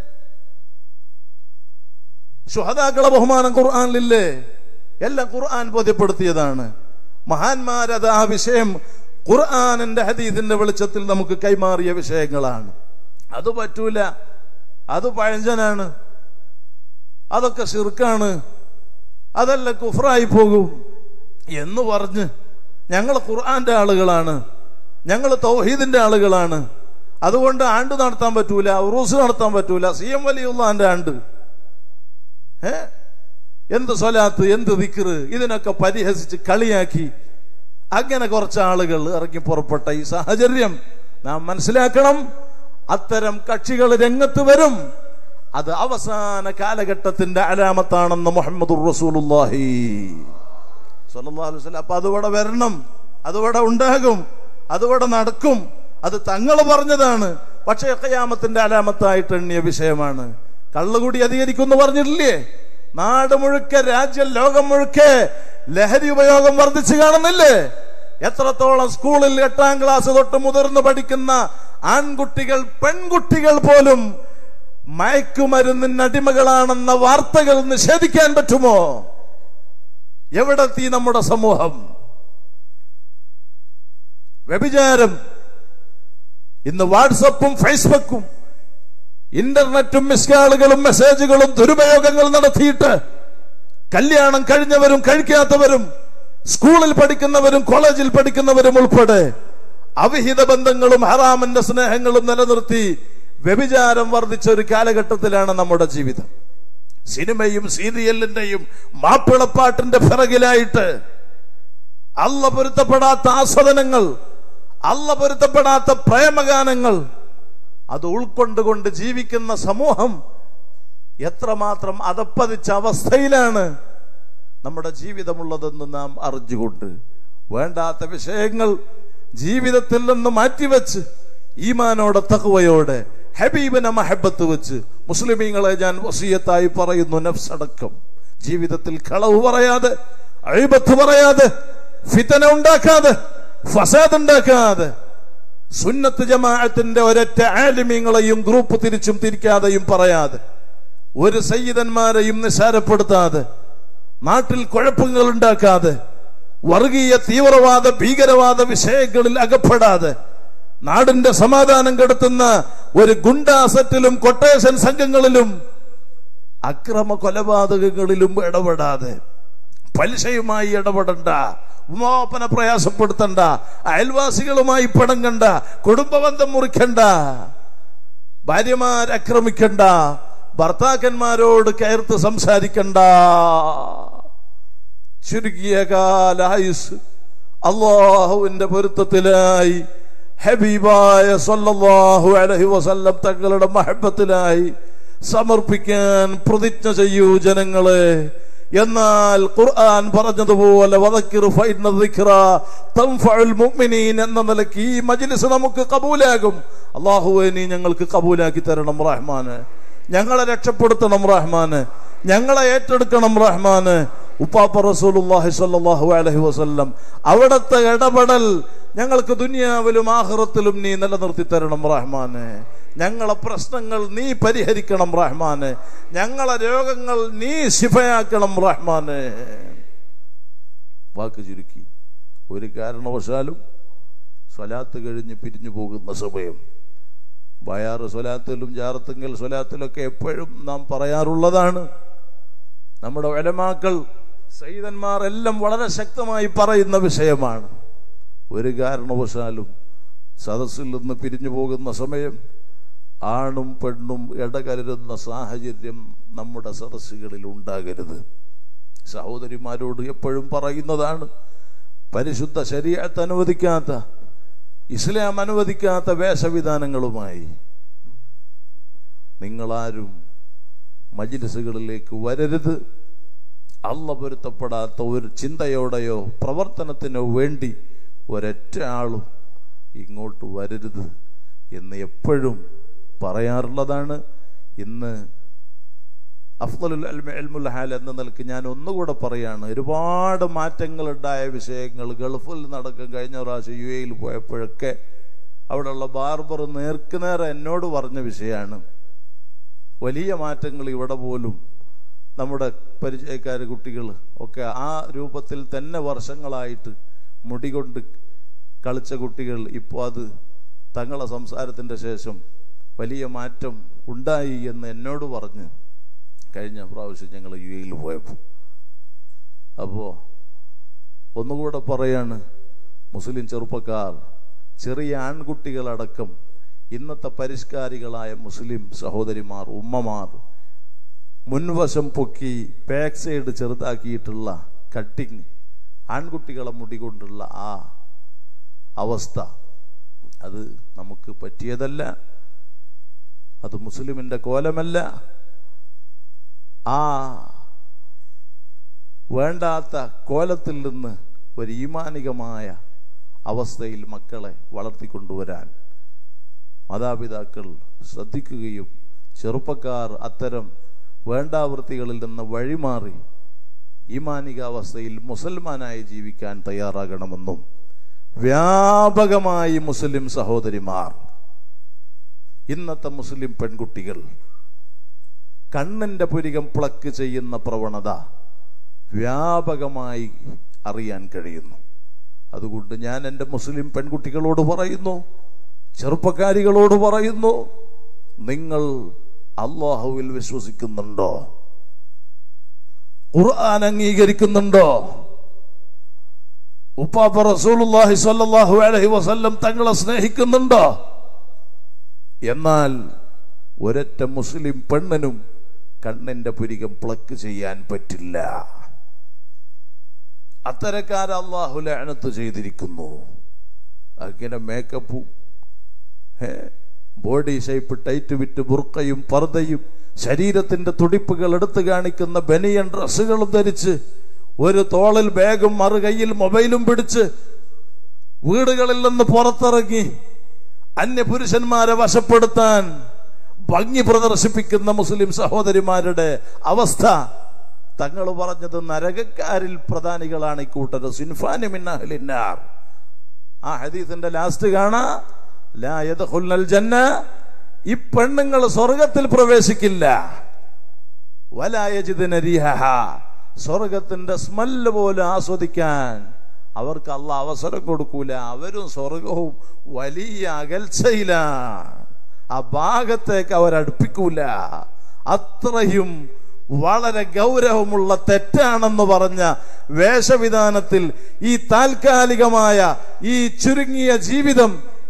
ശുഹദാക്കളെ ബഹുമാനം ഖുർആനിലില്ലേ എല്ലാം ഖുർആൻ ബോധ്യപ്പെടുത്തിയതാണ് മഹാന്മാരത് ആ വിഷയം ഖുർആാനിന്റെ ഹദീദിന്റെ വെളിച്ചത്തിൽ നമുക്ക് കൈമാറിയ വിഷയങ്ങളാണ് അത് പറ്റൂല അത് പഴഞ്ചനാണ് അതൊക്കെ ഷിർക്കാണ് അതല്ല കുഫറായി പോകും എന്ന് പറഞ്ഞ് ഞങ്ങൾ ഖുർആന്റെ ആളുകളാണ് ഞങ്ങൾ തൗഹീദിന്റെ ആളുകളാണ് അതുകൊണ്ട് ആണ്ട് നടത്താൻ പറ്റൂല ഉറൂസ് നടത്താൻ പറ്റൂല സി എം വലിയുള്ളാന്റെ ആണ്ട് ഏ എന്ത് സ്വലാത്ത് എന്ത് ദിക്കറ് ഇതിനൊക്കെ പരിഹസിച്ച് കളിയാക്കി അങ്ങനെ കുറച്ച് ആളുകൾ ഇറങ്ങി പുറപ്പെട്ട ഈ സാഹചര്യം നാം മനസ്സിലാക്കണം അത്തരം കക്ഷികൾ രംഗത്ത് വരും അത് അവസാന കാലഘട്ടത്തിന്റെ അലാമത്താണെന്ന് മുഹമ്മദ് റസൂലുള്ളാഹി സ്വല്ലല്ലാഹു അലൈഹി വസല്ലം അപ്പൊ അതിവിടെ വരണം അതിവിടെ ഉണ്ടാകും അതിവിടെ നടക്കും അത് തങ്ങൾ പറഞ്ഞതാണ് പക്ഷേ ഖയാമത്തിന്റെ അലാമത്തായിട്ട് എണ്ണിയ വിഷയമാണ് കള്ളുകൂടി അധികരിക്കുമെന്ന് പറഞ്ഞിട്ടില്ലേ നാട് മുഴുക്കെ രാജ്യം ലോകം മുഴുക്കെ ലഹരി ഉപയോഗം വർദ്ധിച്ചു കാണുന്നില്ലേ എത്രത്തോളം സ്കൂളിൽ എട്ടാം ക്ലാസ് തൊട്ട് മുതിർന്ന് പഠിക്കുന്ന ആൺകുട്ടികൾ പെൺകുട്ടികൾ പോലും മയക്കുമരുന്നിന് അടിമകളാണെന്ന വാർത്തകൾ നിഷേധിക്കാൻ പറ്റുമോ എവിടെത്തി നമ്മുടെ സമൂഹം വ്യഭിചാരം ഇന്ന് വാട്സപ്പും ഫേസ്ബുക്കും ഇന്റർനെറ്റും മിസ്കാളുകളും മെസ്സേജുകളും ദുരുപയോഗങ്ങൾ നടത്തിയിട്ട് കല്യാണം കഴിഞ്ഞവരും കഴിക്കാത്തവരും സ്കൂളിൽ പഠിക്കുന്നവരും കോളേജിൽ പഠിക്കുന്നവരും ഉൾപ്പെടെ അവിഹിത ബന്ധങ്ങളും ഹറാമിന്റെ സ്നേഹങ്ങളും നിലനിർത്തി വ്യഭിചാരം വർദ്ധിച്ച ഒരു കാലഘട്ടത്തിലാണ് നമ്മുടെ ജീവിതം സിനിമയും സീരിയലിന്റെയും മാപ്പിളപ്പാട്ടിന്റെ പിറകിലായിട്ട് അല്ല പൊരുത്തപ്പെടാത്ത ആസ്വദനങ്ങൾ അല്ല പൊരുത്തപ്പെടാത്ത പ്രേമഗാനങ്ങൾ അത് ഉൾക്കൊണ്ടുകൊണ്ട് ജീവിക്കുന്ന സമൂഹം എത്രമാത്രം അതപ്പതിച്ച അവസ്ഥയിലാണ് നമ്മുടെ ജീവിതമുള്ളതെന്ന് നാം അറിഞ്ഞുകൊണ്ട് വേണ്ടാത്ത വിഷയങ്ങൾ ജീവിതത്തിൽ നിന്ന് മാറ്റിവെച്ച് ഈമാനോടെ തകവയോടെ ഹബീബിനെ മഹബത്ത് വെച്ച് മുസ്ലിമീങ്ങളെ ഞാൻ വസീയത്തായി പറയുന്നു നഫ്സടക്കം ജീവിതത്തിൽ കളവ് പറയാതെ അഴിബത്ത് പറയാതെ ഫിതന ഉണ്ടാക്കാതെ ഫസാദ് ഉണ്ടാക്കാതെ സുന്നത്ത് ജമാഅത്തിന്റെ ഒരൊറ്റ ആലിമീങ്ങളെയും ഗ്രൂപ്പ് തിരിച്ചും തിരിക്കാതെയും പറയാതെ ഒരു സയ്യിദന്മാരെയും നിസാരപ്പെടുത്താതെ നാട്ടിൽ കുഴപ്പങ്ങൾ ഉണ്ടാക്കാതെ വർഗീയ തീവ്രവാദ ഭീകരവാദ വിഷയങ്ങളിൽ അകപ്പെടാതെ നാടിന്റെ സമാധാനം കെടുത്തുന്ന ഒരു ഗുണ്ടാസറ്റിലും കൊട്ടേഷൻ സംഘങ്ങളിലും അക്രമ കൊലപാതകങ്ങളിലും ഇടപെടാതെ പലിശയുമായി ഇടപെടണ്ട ഉമാപന പ്രയാസപ്പെടുത്തണ്ട അയൽവാസികളുമായി പിണങ്ങണ്ട കുടുംബബന്ധം മുറിക്കണ്ട ഭാര്യമാർ ആക്രമിക്കണ്ട ഭർത്താക്കന്മാരോട് കയർത്ത് സംസാരിക്കണ്ട ചുരുക്കിയ കാലായുസ് അള്ളാഹുവിന്റെ പൊരുത്തത്തിലായി ഹബീബായ സല്ലല്ലാഹു അലൈഹി വസല്ലം തങ്ങളുടെ മഹബത്തിലായി സമർപ്പിക്കാൻ പ്രതിജ്ഞ ചെയ്യൂ ജനങ്ങളെ എന്നാൽ ഖുർആൻ പറഞ്ഞതുപോലെ വദക്കിർ ഫഇന്ന ദിക്റ തൻഫഉൽ മുഅ്മിനീൻ എന്ന നിലയ്ക്ക് ഈ മജ്ലിസ് നമുക്ക് കബൂലാകും അള്ളാഹുവെ നീ ഞങ്ങൾക്ക് കബൂലാക്കി തരണം റഹ്മാന് ഞങ്ങളെ രക്ഷപ്പെടുത്തണം റഹ്മാന് ഞങ്ങളെ ഏറ്റെടുക്കണം റഹ്മാന് ഉപ്പാപ്പ റസൂലുള്ളാഹി സ്വല്ലല്ലാഹു അലൈഹി വസല്ലം അവിടത്തെ ഇടപെടൽ ഞങ്ങൾക്ക് ദുനിയാവിലും ആഹ്റത്തിലും നീ നിലനിർത്തി തരണം റഹ്മാനെ ഞങ്ങളെ പ്രശ്നങ്ങൾ നീ പരിഹരിക്കണം റഹ്മാനെ ഞങ്ങളെ രോഗങ്ങൾ നീ ശിഫയാക്കണം റഹ്മാനെ വാക്ക് ചുരുക്കി ഒരു കാരണവശാലും സ്വലാത്ത് കഴിഞ്ഞ് പിരിഞ്ഞു പോകുന്ന സമയം ബയാറ് സ്വലാത്തിലും ജാറത്തുങ്കൽ സ്വലാത്തിലൊക്കെ എപ്പോഴും നാം പറയാറുള്ളതാണ് നമ്മുടെ വലമാക്കൾ സൈതന്മാർ എല്ലാം വളരെ ശക്തമായി പറയുന്ന വിഷയമാണ് ഒരു കാരണവശാലും സദസ്സിൽ നിന്ന് പിരിഞ്ഞു പോകുന്ന സമയം ആണും പെണ്ണും ഇടകലരുന്ന സാഹചര്യം നമ്മുടെ സദസ്സുകളിൽ ഉണ്ടാകരുത് സഹോദരിമാരോട് എപ്പോഴും പറയുന്നതാണ് പരിശുദ്ധ ശരീരത്ത് അനുവദിക്കാത്ത ഇസ്ലാം അനുവദിക്കാത്ത വേഷവിധാനങ്ങളുമായി നിങ്ങളാരും മജിലിസുകളിലേക്ക് വരരുത് അല്ല പൊരുത്തപ്പെടാത്ത ഒരു ചിന്തയോടെയോ പ്രവർത്തനത്തിനോ വേണ്ടി ഒരൊറ്റ ആളും ഇങ്ങോട്ട് വരരുത് എന്ന് എപ്പോഴും പറയാറുള്ളതാണ് ഇന്ന് അഫ്ദലുൽ അൽമ എൽമുൽ ഹാൽ എന്ന നിലക്ക് ഞാൻ ഒന്നുകൂടെ പറയാണ് ഒരുപാട് മാറ്റങ്ങൾ ഉണ്ടായ വിഷയങ്ങൾ ഗൾഫിൽ നടക്കും കഴിഞ്ഞ പ്രാവശ്യം യു എയിൽ പോയപ്പോഴൊക്കെ അവിടെയുള്ള ബാർബർ നേർക്കുനേരെ എന്നോട് പറഞ്ഞ വിഷയമാണ് വലിയ മാറ്റങ്ങൾ ഇവിടെ പോലും നമ്മുടെ പരിചയക്കാർ കുട്ടികൾ ഒക്കെ ആ രൂപത്തിൽ തന്നെ വർഷങ്ങളായിട്ട് മുടി കൊണ്ട് കളിച്ച കുട്ടികൾ ഇപ്പോൾ അത് തങ്ങളെ സംസാരത്തിൻ്റെ ശേഷം വലിയ മാറ്റം ഉണ്ടായി എന്ന് എന്നോട് പറഞ്ഞ് കഴിഞ്ഞ പ്രാവശ്യം ഞങ്ങൾ യു എയിൽ പോയപ്പോൾ അപ്പോൾ ഒന്നുകൂടെ പറയാണ് മുസ്ലിം ചെറുപ്പക്കാർ ചെറിയ ആൺകുട്ടികളടക്കം ഇന്നത്തെ പരിഷ്കാരികളായ മുസ്ലിം സഹോദരിമാർ ഉമ്മമാർ മുൻവശം പൊക്കി ബാക്ക് സൈഡ് ചെറുതാക്കിയിട്ടുള്ള കട്ടിങ് ആൺകുട്ടികളെ മുടി കൊണ്ടുള്ള ആ അവസ്ഥ അത് നമുക്ക് പറ്റിയതല്ല അത് മുസ്ലിമിന്റെ കോലമല്ല ആ വേണ്ടാത്ത കോലത്തിൽ നിന്ന് ഒരു ഈമാനികമായ അവസ്ഥയിൽ മക്കളെ വളർത്തിക്കൊണ്ടുവരാൻ മാതാപിതാക്കൾ ശ്രദ്ധിക്കുകയും ചെറുപ്പക്കാർ അത്തരം വേണ്ടാവൃത്തികളിൽ നിന്ന് വഴിമാറി ഈമാനികാവസ്ഥയിൽ മുസൽമാനായി ജീവിക്കാൻ തയ്യാറാകണമെന്നും വ്യാപകമായി മുസ്ലിം സഹോദരിമാർ ഇന്നത്തെ മുസ്ലിം പെൺകുട്ടികൾ കണ്ണിന്റെ പുരികം പ്ലക്ക് ചെയ്യുന്ന പ്രവണത വ്യാപകമായി അറിയാൻ കഴിയുന്നു അതുകൊണ്ട് ഞാൻ എൻ്റെ മുസ്ലിം പെൺകുട്ടികളോട് പറയുന്നു ചെറുപ്പക്കാരികളോട് പറയുന്നു നിങ്ങൾ അള്ളാഹുവിൽ വിശ്വസിക്കുന്നുണ്ടോ ഖുർആൻ അംഗീകരിക്കുന്നുണ്ടോ ഉപ്പാപ്പ റസൂലുള്ളാഹി സ്വല്ലല്ലാഹു അലൈഹി വസല്ലം തങ്ങളെ സ്നേഹിക്കുന്നുണ്ടോ എന്നാൽ ഒരൊറ്റ മുസ്ലിം പെണ്ണിനും കണ്ണിന്റെ പുരികം പ്ലക്ക് ചെയ്യാൻ പറ്റില്ല അത്തരക്കാരെ അള്ളാഹു ലാനത്ത് ചെയ്തിരിക്കുന്നു അങ്ങനെ മേക്കപ്പും ഏ, ബോഡി ഷേപ്പ് ടൈറ്റ് വിറ്റ് ബുർക്കയും പർദ്ദയും ശരീരത്തിന്റെ തുടിപ്പുകൾ എടുത്തു കാണിക്കുന്ന ബനിയൻ ഡ്രസ്സുകളും ധരിച്ച് ഒരു തോളിൽ ബാഗും മറുകൈയിൽ മൊബൈലും പിടിച്ച് വീടുകളിൽ നിന്ന് പുറത്തിറങ്ങി അന്യപുരുഷന്മാരെ വശപ്പെടുത്താൻ ഭംഗി പ്രദർശിപ്പിക്കുന്ന മുസ്ലിം സഹോദരിമാരുടെ അവസ്ഥ തങ്ങൾ പറഞ്ഞത് നരകക്കാരിൽ പ്രധാനികളാണ് ഇക്കൂട്ടത് സിൻഫാനി മിന്നഹലിന്നാർ ആ ഹദീസിന്റെ ലാസ്റ്റ് കാണാ ലാ യദ്ഖുൽനൽ ജന്ന ഈ പെണ്ണുങ്ങൾ സ്വർഗത്തിൽ പ്രവേശിക്കില്ല വലായജിദിന റിഹഹ സ്വർഗത്തിന്റെ സ്മെല്ല് പോലും ആസ്വദിക്കാൻ അവർക്ക് അല്ല അവസരം കൊടുക്കൂല അവരും സ്വർഗവും വലിയ അകൽച്ചയിലാണ് ആ ഭാഗത്തേക്ക് അവരടുപ്പിക്കൂല അത്രയും വളരെ ഗൗരവമുള്ള തെറ്റാണെന്ന് പറഞ്ഞ വേഷവിധാനത്തിൽ ഈ താൽക്കാലികമായ ഈ ചുരുങ്ങിയ ജീവിതം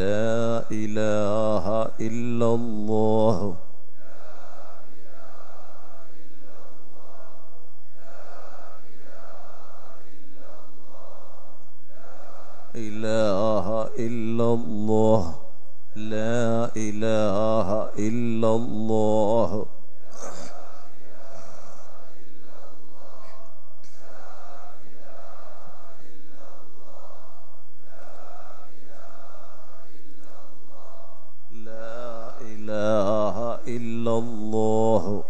لا إله إلا الله إله إلا الله لا إله إلا الله لا إله إلا الله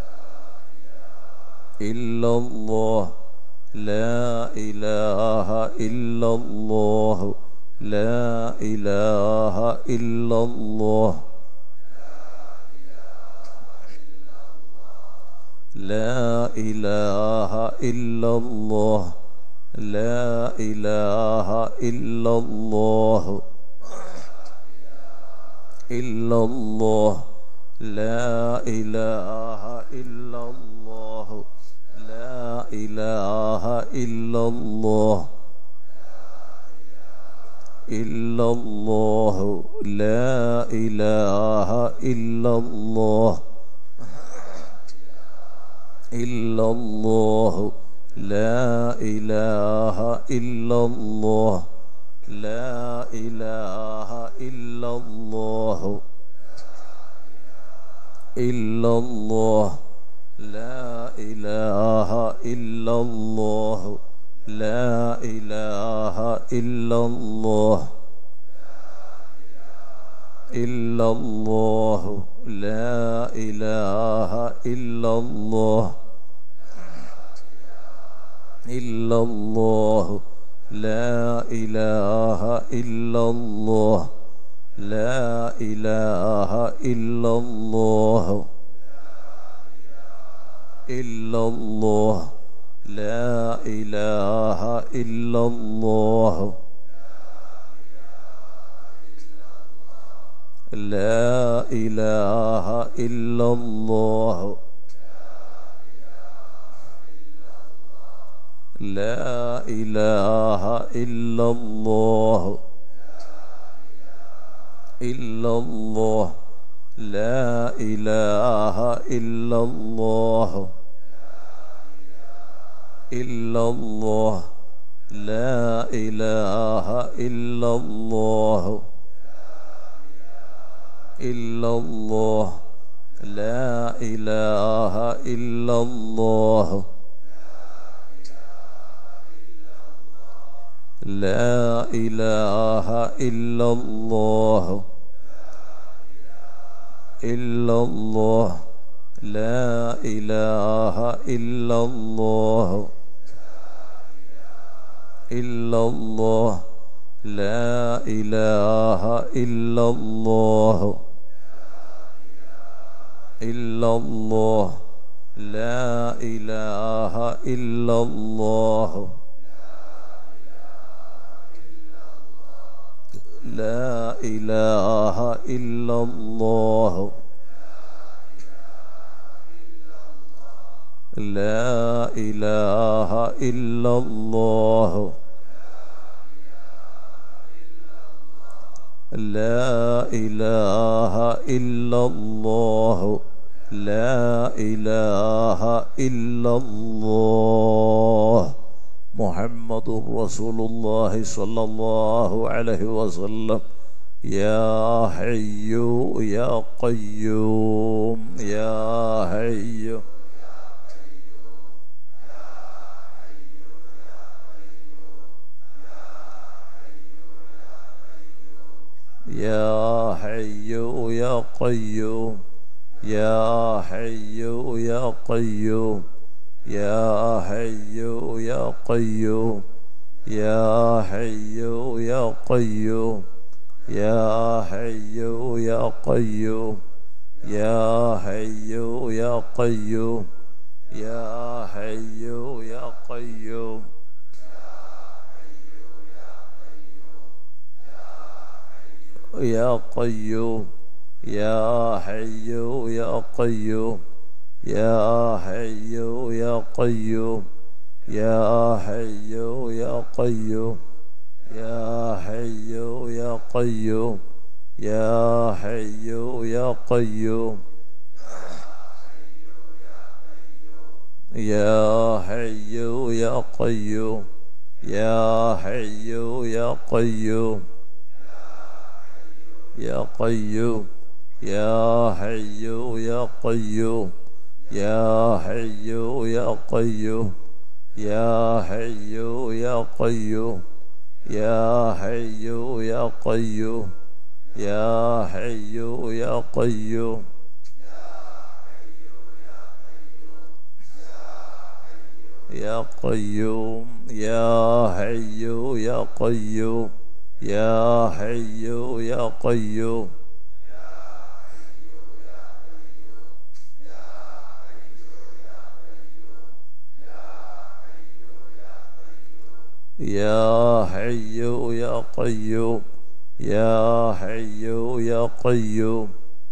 إلا الله لا إله إلا الله لا إله إلا الله لا إله إلا الله لا إله إلا الله إلا الله لا إله إلا الله لا إله إلا الله إلا الله لا إله إلا الله إلا الله لا إله إلا الله لا إله إلا الله إلا الله لا إله إلا الله لا إله إلا الله إلا الله لا إله إلا الله إلا الله لا إله إلا الله لا إله إلا الله إلا الله لا إله إلا الله لا إله إلا الله لا إله إلا الله إلا الله لا إله إلا الله إلا الله لا إله إلا الله إلا الله لا إله إلا الله لا إله إلا الله إلا الله لا إله إلا الله إلا الله لا إله إلا الله إلا الله لا إله إلا الله لا إله إلا الله لا إله إلا الله لا إله إلا الله لا إله إلا الله محمد رسول الله صلى الله عليه وسلم يا حي يا قيوم يا حي يا حي يا قيوم يا حي يا قيوم يا حي يا قيوم يا حي يا قيوم يا حي يا قيوم يا حي يا قيوم يا حي يا قيوم يا قيوم يا حي يا قيوم يا حي يا قيوم يا حي يا قيوم يا حي يا قيوم يا حي يا قيوم يا حي يا قيوم يا حي يا قيوم يا قيوم يا حي يا قيوم يا حي يا قيوم يا حي يا قيوم يا حي يا قيوم يا حي يا قيوم يا قيوم يا حي يا قيوم يا حي يا قيوم يا حي يا قيوم يا حي يا قيوم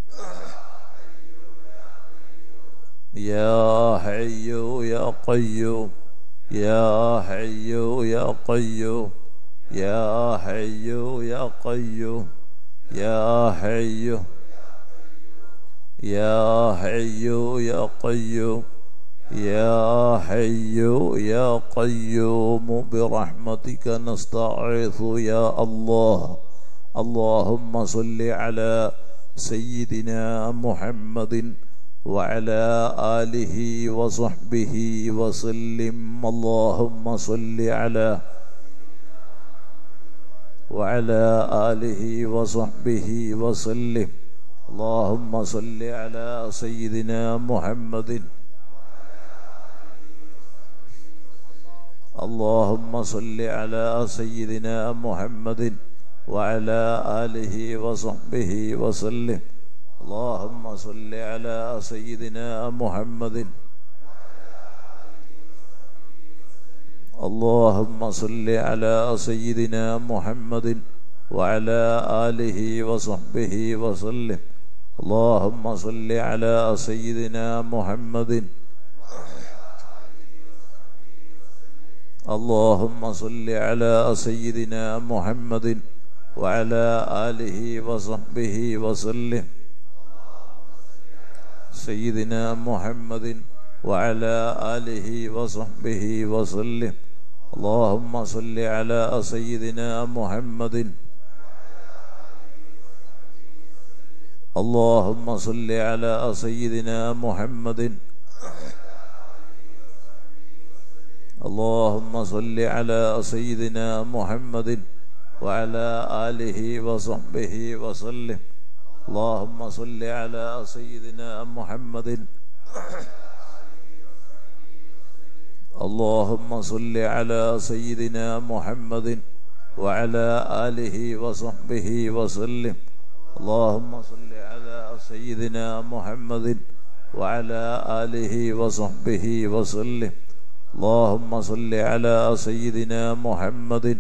يا حي يا قيوم يا حي يا قيوم يا حي يا قيوم يا حي يا حي يا قيوم يا حي يا قيوم برحمتك نستعيذ يا الله اللهم صل على سيدنا محمد وعلى آله وصحبه وسلم اللهم صل على وعلى آله وصحبه وسلم اللهم صل على سيدنا محمد اللهم صل على سيدنا محمد وعلى آله وصحبه وسلم اللهم صل على سيدنا محمد اللهم صل على سيدنا محمد وعلى آله وصحبه وسلم اللهم صل على سيدنا محمد اللهم صل على سيدنا محمد وعلى آله وصحبه وسلم سيدنا محمد وعلى آله وصحبه وسلم اللهم صل على سيدنا محمد اللهم صل على سيدنا محمد اللهم صل على سيدنا محمد وعلى آله وصحبه وسلم اللهم صل على سيدنا محمد اللهم صل على سيدنا محمد وعلى آله وصحبه وسلم اللهم صل على سيدنا محمد وعلى آله وصحبه وسلم اللهم صل على سيدنا محمد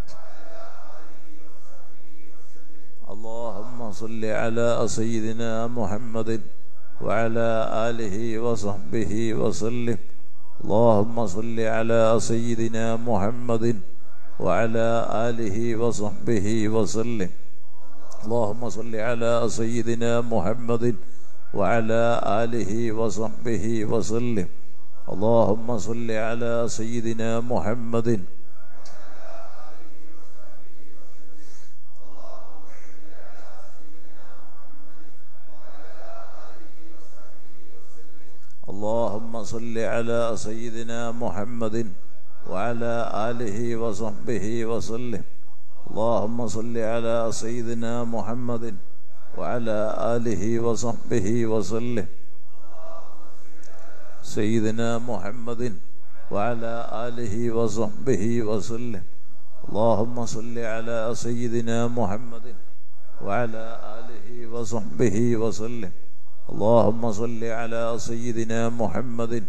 اللهم صل على سيدنا محمد وعلى آله وصحبه وسلم اللهم صل على سيدنا محمد وعلى آله وصحبه وسلم اللهم صل على سيدنا محمد وعلى آله وصحبه وسلم اللهم صل على سيدنا محمد اللهم صل على سيدنا محمد وعلى آله وصحبه وسلم اللهم صل على سيدنا محمد وعلى آله وصحبه وسلم سيدنا محمد وعلى آله وصحبه وسلم اللهم صل على سيدنا محمد وعلى آله وصحبه وسلم اللهم صل على سيدنا محمد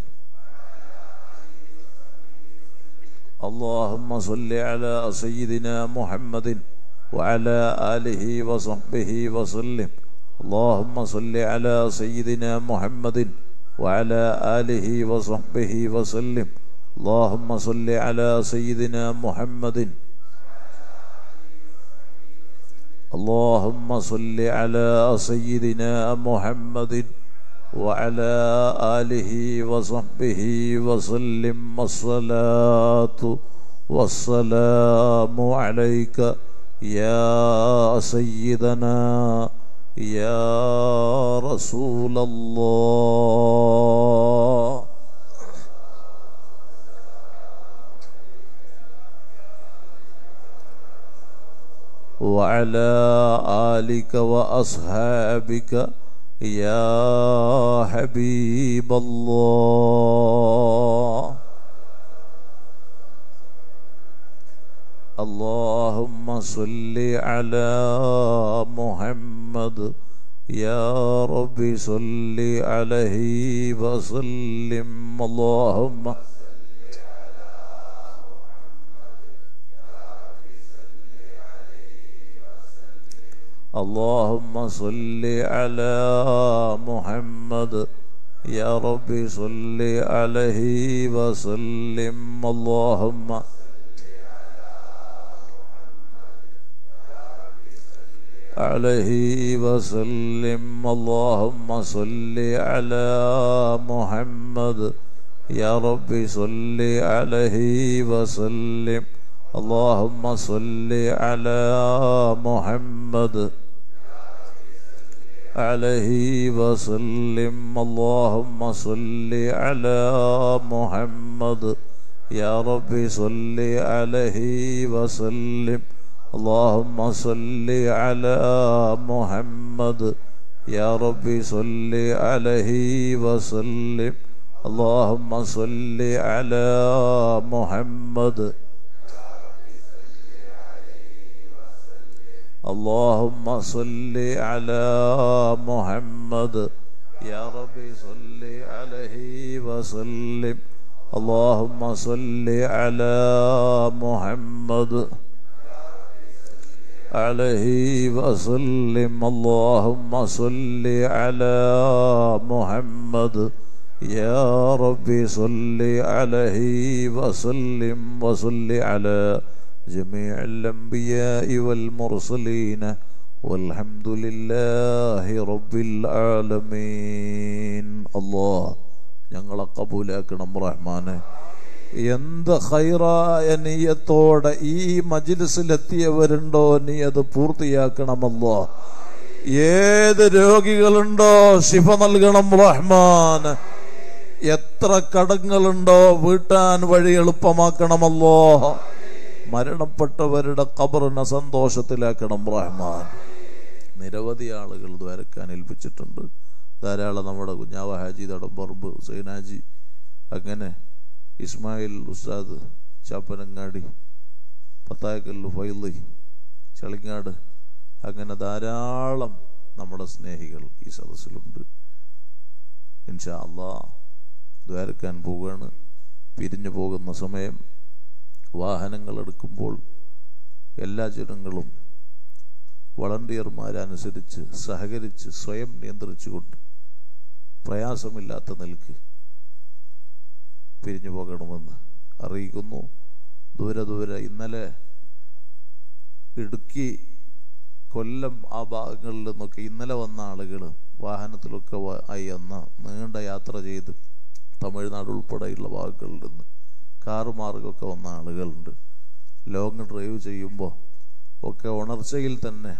اللهم صل على سيدنا محمد وعلى آله وصحبه وسلم اللهم صل على سيدنا محمد وعلى آله وصحبه وسلم اللهم صل على سيدنا محمد اللهم صل على سيدنا محمد وعلى آله وصحبه وسلم الصلاة والسلام عليك يا سيدنا يا رسول الله وعلى آلك وأصحابك يا حبيب الله اللهم صل على محمد يا رب صل عليه وسلم اللهم اللهم صل على محمد يا رب صل عليه وسلم اللهم عليه وسلم اللهم صل على محمد يا رب صل عليه وسلم اللهم صل على محمد عليه وسلم اللهم صل على محمد يا رب صل عليه وسلم اللهم صل على محمد يا رب صل عليه وسلم اللهم صل على محمد اللهم صل على محمد يا رب صل عليه وسلم اللهم صل على محمد عليه وسلم اللهم صل على محمد يا رب صل عليه وسلم وصل على جميع الأنبياء والمرسلين والحمد لله رب العالمين الله ഞങ്ങളെ കബൂലാക്കണം റഹ്മാനെ എന്ത് ഹൈറായ നീയത്തോടെ ഈ മജിലിസിലെത്തിയവരുണ്ടോ നീ അത് പൂർത്തിയാക്കണമല്ലോ ഏത് രോഗികളുണ്ടോ ശിഫ നൽകണം റഹ്മാൻ എത്ര കടങ്ങളുണ്ടോ വീട്ടാൻ വഴി എളുപ്പമാക്കണമല്ലോ മരണപ്പെട്ടവരുടെ ഖബറിനെ സന്തോഷത്തിലാക്കണം റഹ്മാൻ നിരവധി ആളുകൾ ദ്വാരക്കാൻ ഏൽപ്പിച്ചിട്ടുണ്ട് ധാരാളം നമ്മുടെ കുഞ്ഞാവ ഹാജി തടമ്പറമ്പ് ഹുസൈൻ ഹാജി അങ്ങനെ ഇസ്മായിൽ ഉസ്താദ് ചാപ്പനങ്ങാടി പത്തായക്കല്ലു ഫൈലി ചളിങ്ങാട് അങ്ങനെ ധാരാളം നമ്മുടെ സ്നേഹികൾ ഈ സദസ്സിലുണ്ട് ഇൻഷാ അള്ളാ ദ്വാരക്കാൻ പോവുകയാണ് പിരിഞ്ഞു പോകുന്ന സമയം വാഹനങ്ങൾ എടുക്കുമ്പോൾ എല്ലാ ജനങ്ങളും വളണ്ടിയർമാരനുസരിച്ച് സഹകരിച്ച് സ്വയം നിയന്ത്രിച്ചുകൊണ്ട് പ്രയാസമില്ലാത്ത നിലക്ക് പിരിഞ്ഞു പോകണമെന്ന് അറിയിക്കുന്നു ദൂരെ ദൂരെ ഇന്നലെ ഇടുക്കി കൊല്ലം ആ ഭാഗങ്ങളിൽ നിന്നൊക്കെ ഇന്നലെ വന്ന ആളുകൾ വാഹനത്തിലൊക്കെ വ- ആയി അന്ന് നീണ്ട യാത്ര ചെയ്ത് തമിഴ്നാട് ഉൾപ്പെടെയുള്ള ഭാഗങ്ങളിൽ നിന്ന് കാറ് മാർഗമൊക്കെ വന്ന ആളുകളുണ്ട് ലോങ് ഡ്രൈവ് ചെയ്യുമ്പോൾ ഒക്കെ ഉണർച്ചയിൽ തന്നെ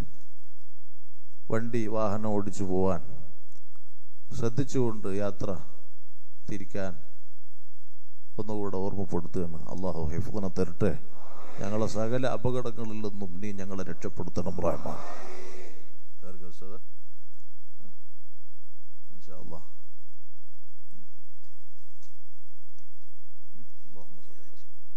വണ്ടി വാഹനം ഓടിച്ചു പോവാൻ ശ്രദ്ധിച്ചുകൊണ്ട് യാത്ര തിരിക്കാൻ ഒന്നുകൂടെ ഓർമ്മപ്പെടുത്തുകയാണ് അള്ളാഹു ഹൈഫുദിനെ തരട്ടെ ഞങ്ങളെ സകല അപകടങ്ങളിൽ നിന്നും നീ ഞങ്ങളെ രക്ഷപ്പെടുത്തണം റഹ്മാൻ ആർക്കാ ഉസ്താദ്? ഇൻഷാ അല്ലാഹ്. اللهم صل على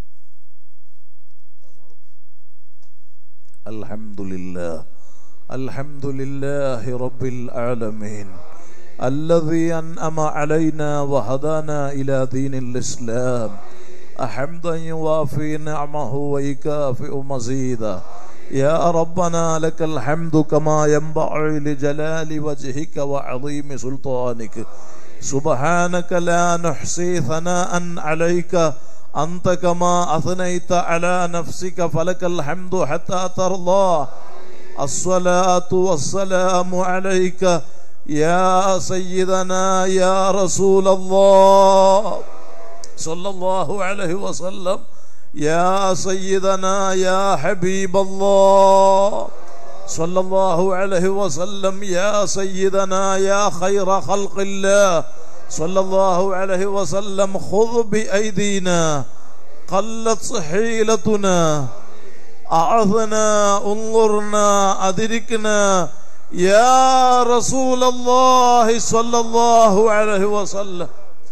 سيدنا الحمد لله الحمد لله رب العالمين الذي أنعم علينا وهدانا إلى دين الإسلام حمدا يوافي نعمه ويكافئ مزيدا يا ربنا لك الحمد كما ينبغي لجلال وجهك وعظيم سلطانك سبحانك لا نحصي ثناء عليك أنت كما أثنيت على نفسك فلك الحمد حتى ترضى الصلاة والسلام عليك يا سيدنا يا رسول الله صلى الله عليه وسلم يا سيدنا يا حبيب الله صلى الله عليه وسلم يا سيدنا يا خير خلق الله صلى الله عليه وسلم خذ بأيدينا قلت حيلتنا أعظنا انظرنا أدركنا يا رسول الله صلى الله عليه وسلم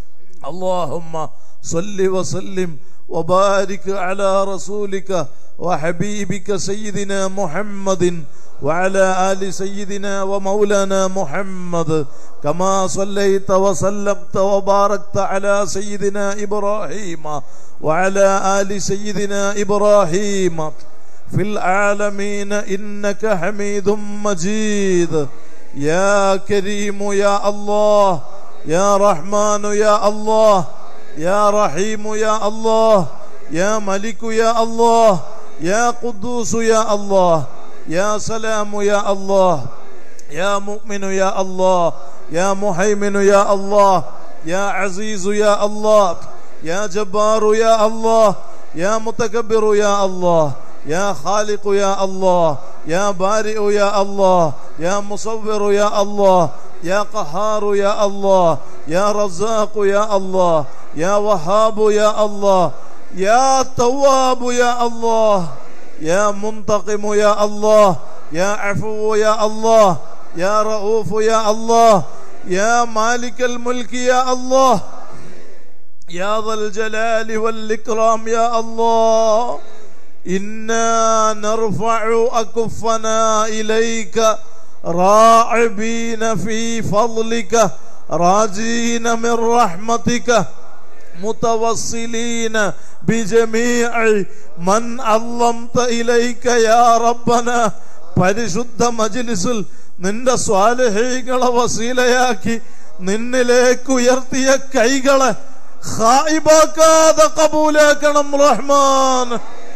اللهم صل وسلم وبارك على رسولك وحبيبك سيدنا محمد وعلى آل سيدنا ومولانا محمد كما صليت وسلمت وباركت على سيدنا إبراهيم وعلى آل سيدنا إبراهيم في العالمين إنك حميد مجيد يا كريم يا الله يا رحمن يا الله يا رحيم يا الله يا ملك يا الله يا قدوس يا الله يا سلام يا الله يا مؤمن يا الله يا مهيمن يا الله يا عزيز يا الله يا جبار يا الله يا متكبر يا الله يا خالق يا الله يا بارئ يا الله يا مصور يا الله يا قهار يا الله يا رزاق يا الله يا وهاب يا الله يا تواب يا الله يا منتقم يا الله يا عفو يا الله يا رؤوف يا الله يا مالك الملك يا الله يا ذا الجلال والإكرام يا الله إنا نرفع أكفنا إليك راعبين في فضلك راجين من رحمتك متوصلين بجميع من علمت إليك يا ربنا പരിശുദ്ധ മജിലിസിൽ നിന്റെ സ്വാലഹീകളെ വസീലയാക്കി നിന്നിലേക്ക് ഉയർത്തിയ കൈകളെ ഹായിബാക്കാതെ കബൂലാക്കണം റഹ്മാൻ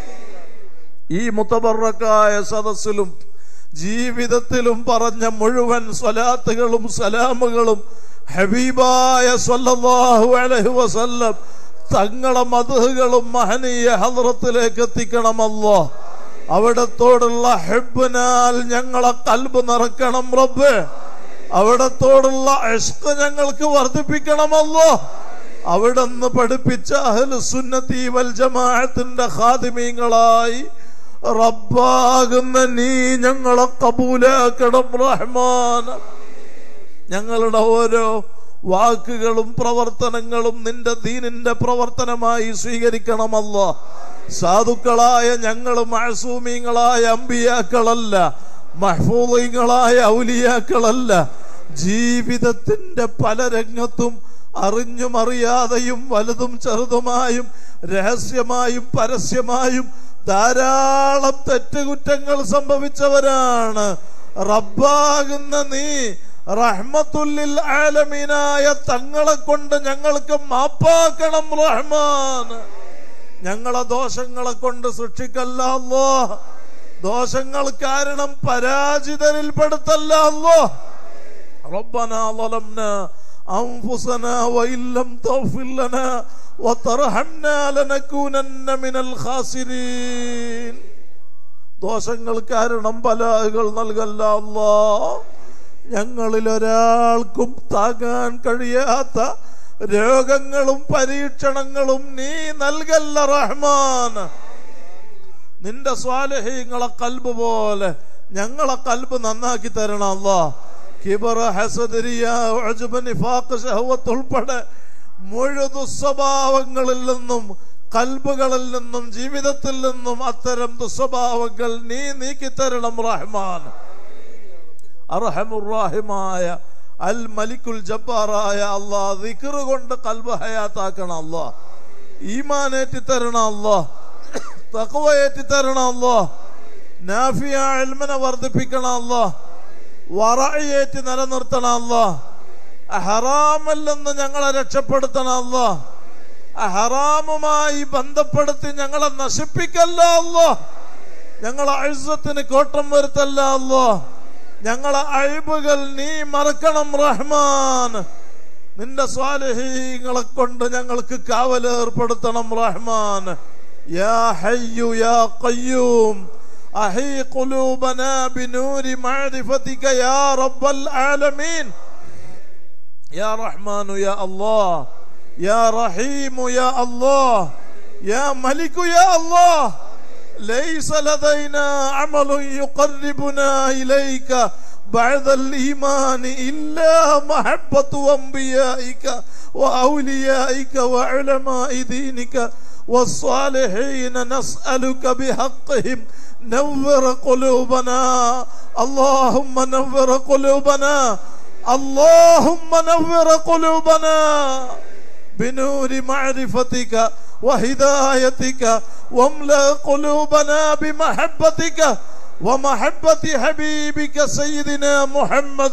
ഈ മുത്തബറക്കായ സദസ്സിലും ജീവിതത്തിലും പറഞ്ഞ മുഴുവൻ സ്വലാത്തുകളും സലാമുകളും ഹബീബായ സല്ലല്ലാഹു അലൈഹി വസല്ലം തങ്ങളെ മധുകളും മഹനീയ ഹദ്റത്തിലേക്ക് എത്തിക്കണമല്ലോ അവിടത്തോടുള്ള ഹെബിനാൽ ഞങ്ങളെ കൽബ് നിറക്കണം റബ്ബ് അവിടത്തോടുള്ള ഇഷ്ക് ഞങ്ങൾക്ക് വർദ്ധിപ്പിക്കണമല്ലോ അവിടുന്ന് പഠിപ്പിച്ച അഹ്ലു സുന്നത്തി വൽ ജമാഅത്തിന്റെ ഖാദിമീങ്ങളായി റബ്ബാകുന്ന നീ ഞങ്ങളെ കബൂലാക്കണം റഹ്മാൻ ഞങ്ങളുടെ ഓരോ വാക്കുകളും പ്രവർത്തനങ്ങളും നിന്റെ ദീനിന്റെ പ്രവർത്തനമായി സ്വീകരിക്കണമല്ല സാധുക്കളായ ഞങ്ങൾ മഴസൂമീങ്ങളായ അമ്പിയാക്കളല്ല മഹ്ഫൂദീങ്ങളായ ഔലിയാക്കളല്ല ജീവിതത്തിന്റെ പല രംഗത്തും അറിഞ്ഞും അറിയാതെയും വലുതും ചെറുതുമായും രഹസ്യമായും പരസ്യമായും ധാരാളം തെറ്റുകുറ്റങ്ങൾ സംഭവിച്ചവരാണ് റബ്ബാകുന്ന നീ റഹ്മത്തുല്ലിൽ ആലമീനായ തങ്ങളെ കൊണ്ട് ഞങ്ങൾക്ക് മാപ്പാക്കണം റഹ്മാൻ ഞങ്ങളെ ദോഷങ്ങളെ കൊണ്ട് സൃഷ്ടിക്കല്ല അല്ലോ ദോഷങ്ങൾ കാരണം പരാജിതരിൽ പെടുത്തല്ല അല്ലോ ربنا ظلمنا أنفسنا وإن لم تغفر لنا وترحمنا لنكونن من الخاسرين ദോഷങ്ങൾ കാരണം ബലാഹുകൾ നൽകല്ല അല്ലാ ഞങ്ങളിൽ ഒരാൾക്കും താങ്ങാൻ കഴിയാത്ത രോഗങ്ങളും പരീക്ഷണങ്ങളും നീ നൽകല്ല റഹ്മാൻ നിന്റെ സ്വാലഹീങ്ങളെ കൽബ് പോലെ ഞങ്ങളെ കൽബ് നന്നാക്കി തരണം അല്ലാ കിബറ ഹസദരിയ ഉജ്ബ്, നിഫാഖ് ശഹവത്ത് ഉൾപ്പെടെ മുഴുവൻ ദുസ്വഭാവങ്ങളിൽ നിന്നും കൽബുകളിൽ നിന്നും ജീവിതത്തിൽ നിന്നും അത്തരം ദുസ്വഭാവങ്ങൾ നീ നീക്കിത്തരണം റഹ്മാൻ അർഹമുറാഹിമായ അൽ മലിക്കുൽ ജബ്ബാറായ അള്ളാ ദിക്ർ കൊണ്ട് കൽബ് ഹയാത്താക്കണം അല്ലാ ഈമാനേറ്റി തരണം അല്ലാ തഖ്വയേറ്റി തരണം അല്ലാ നാഫിയ ഇൽമിനെ വർദ്ധിപ്പിക്കണം അല്ലാ വറയേറ്റ് നിലനിർത്തണം അല്ലാ ഹറാമിൽ നിന്ന് ഞങ്ങളെ രക്ഷപ്പെടുത്തണം അല്ലാ ഹറാമുമായി ബന്ധപ്പെടുത്തി ഞങ്ങളെ നശിപ്പിക്കല്ല അല്ലാ ഞങ്ങളെ അഴുസത്തിന് കോട്ടം വരുത്തല്ല അല്ലോ ഞങ്ങളെ അഴിബുകൾ നീ മറക്കണം റഹ്മാൻ നിന്റെ സ്വാലഹീങ്ങളെ കൊണ്ട് ഞങ്ങൾക്ക് കാവലേർപ്പെടുത്തണം റഹ്മാൻ യാ ഹയ്യു യാ ഖയ്യൂം അഹീ ഖുലൂബനാ ബിനൂരി മഅരിഫതിക യാ റബ്ബൽ ആലമീൻ يا رحمن يا الله يا رحيم يا الله يا ملك يا الله ليس لدينا عمل يقربنا إليك بعد الإيمان إلا محبة أنبيائك وأوليائك وعلماء دينك والصالحين نسألك بحقهم نور قلوبنا اللهم نور قلوبنا اللهم نور قلوبنا بنور معرفتك وهدايتك واملا قلوبنا بمحبتك ومحبة حبيبك سيدنا محمد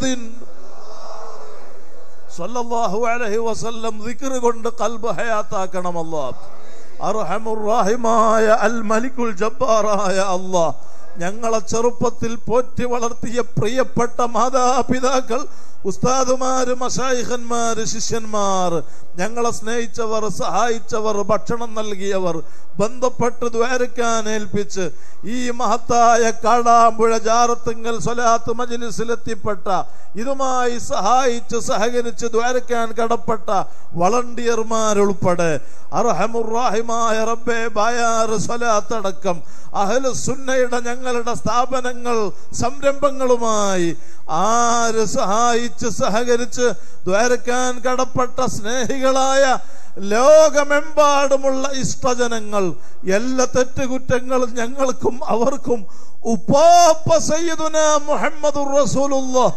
സല്ലല്ലാഹു അലൈഹി വസല്ലം ദിക്ർ കൊണ്ട് കൽബ് ഹയാത്താക്കണം അല്ലാഹ് അർഹമുറാഹിമായ അൽ മലിക്കുൽ ജബ്ബാറായ അല്ലാഹ് ഞങ്ങളെ ചെറുപ്പത്തിൽ പോറ്റി വളർത്തിയ പ്രിയപ്പെട്ട മാതാപിതാക്കൾ ഉസ്താദുമാര് മഷായിഖന്മാര് ശിഷ്യന്മാർ ഞങ്ങളെ സ്നേഹിച്ചവർ സഹായിച്ചവർ ഭക്ഷണം നൽകിയവർ ബന്ധപ്പെട്ട് ദ്വാരക്കാൻ ഏൽപ്പിച്ച് ഈ മഹത്തായ കാടാമ്പുഴ ജാറത്തുങ്കൽ സ്വലാത്ത് മജിലിസിലെത്തിപ്പെട്ട ഇതുമായി സഹായിച്ച് സഹകരിച്ച് ദ്വാരക്കാൻ കടപ്പെട്ട വളണ്ടിയർമാരുൾപ്പെടെ അർഹമുറാഹിമായ റബ്ബെ ബായാറ് സ്വലാത്തടക്കം അഹ്ലു സുന്നയുടെ ഞങ്ങളുടെ സ്ഥാപനങ്ങൾ സംരംഭങ്ങളുമായി ആര് സഹായിച്ച് സഹകരിച്ച് ദ്വാരക്കാൻ കടപ്പെട്ട സ്നേഹികളായ ലോകമെമ്പാടുമുള്ള ഇഷ്ടജനങ്ങൾ എല്ലാ തെറ്റുകുറ്റങ്ങളും ഞങ്ങൾക്കും അവർക്കും ഉപ്പാപ്പ സയ്യിദുന മുഹമ്മദുർ റസൂലുള്ളാഹ്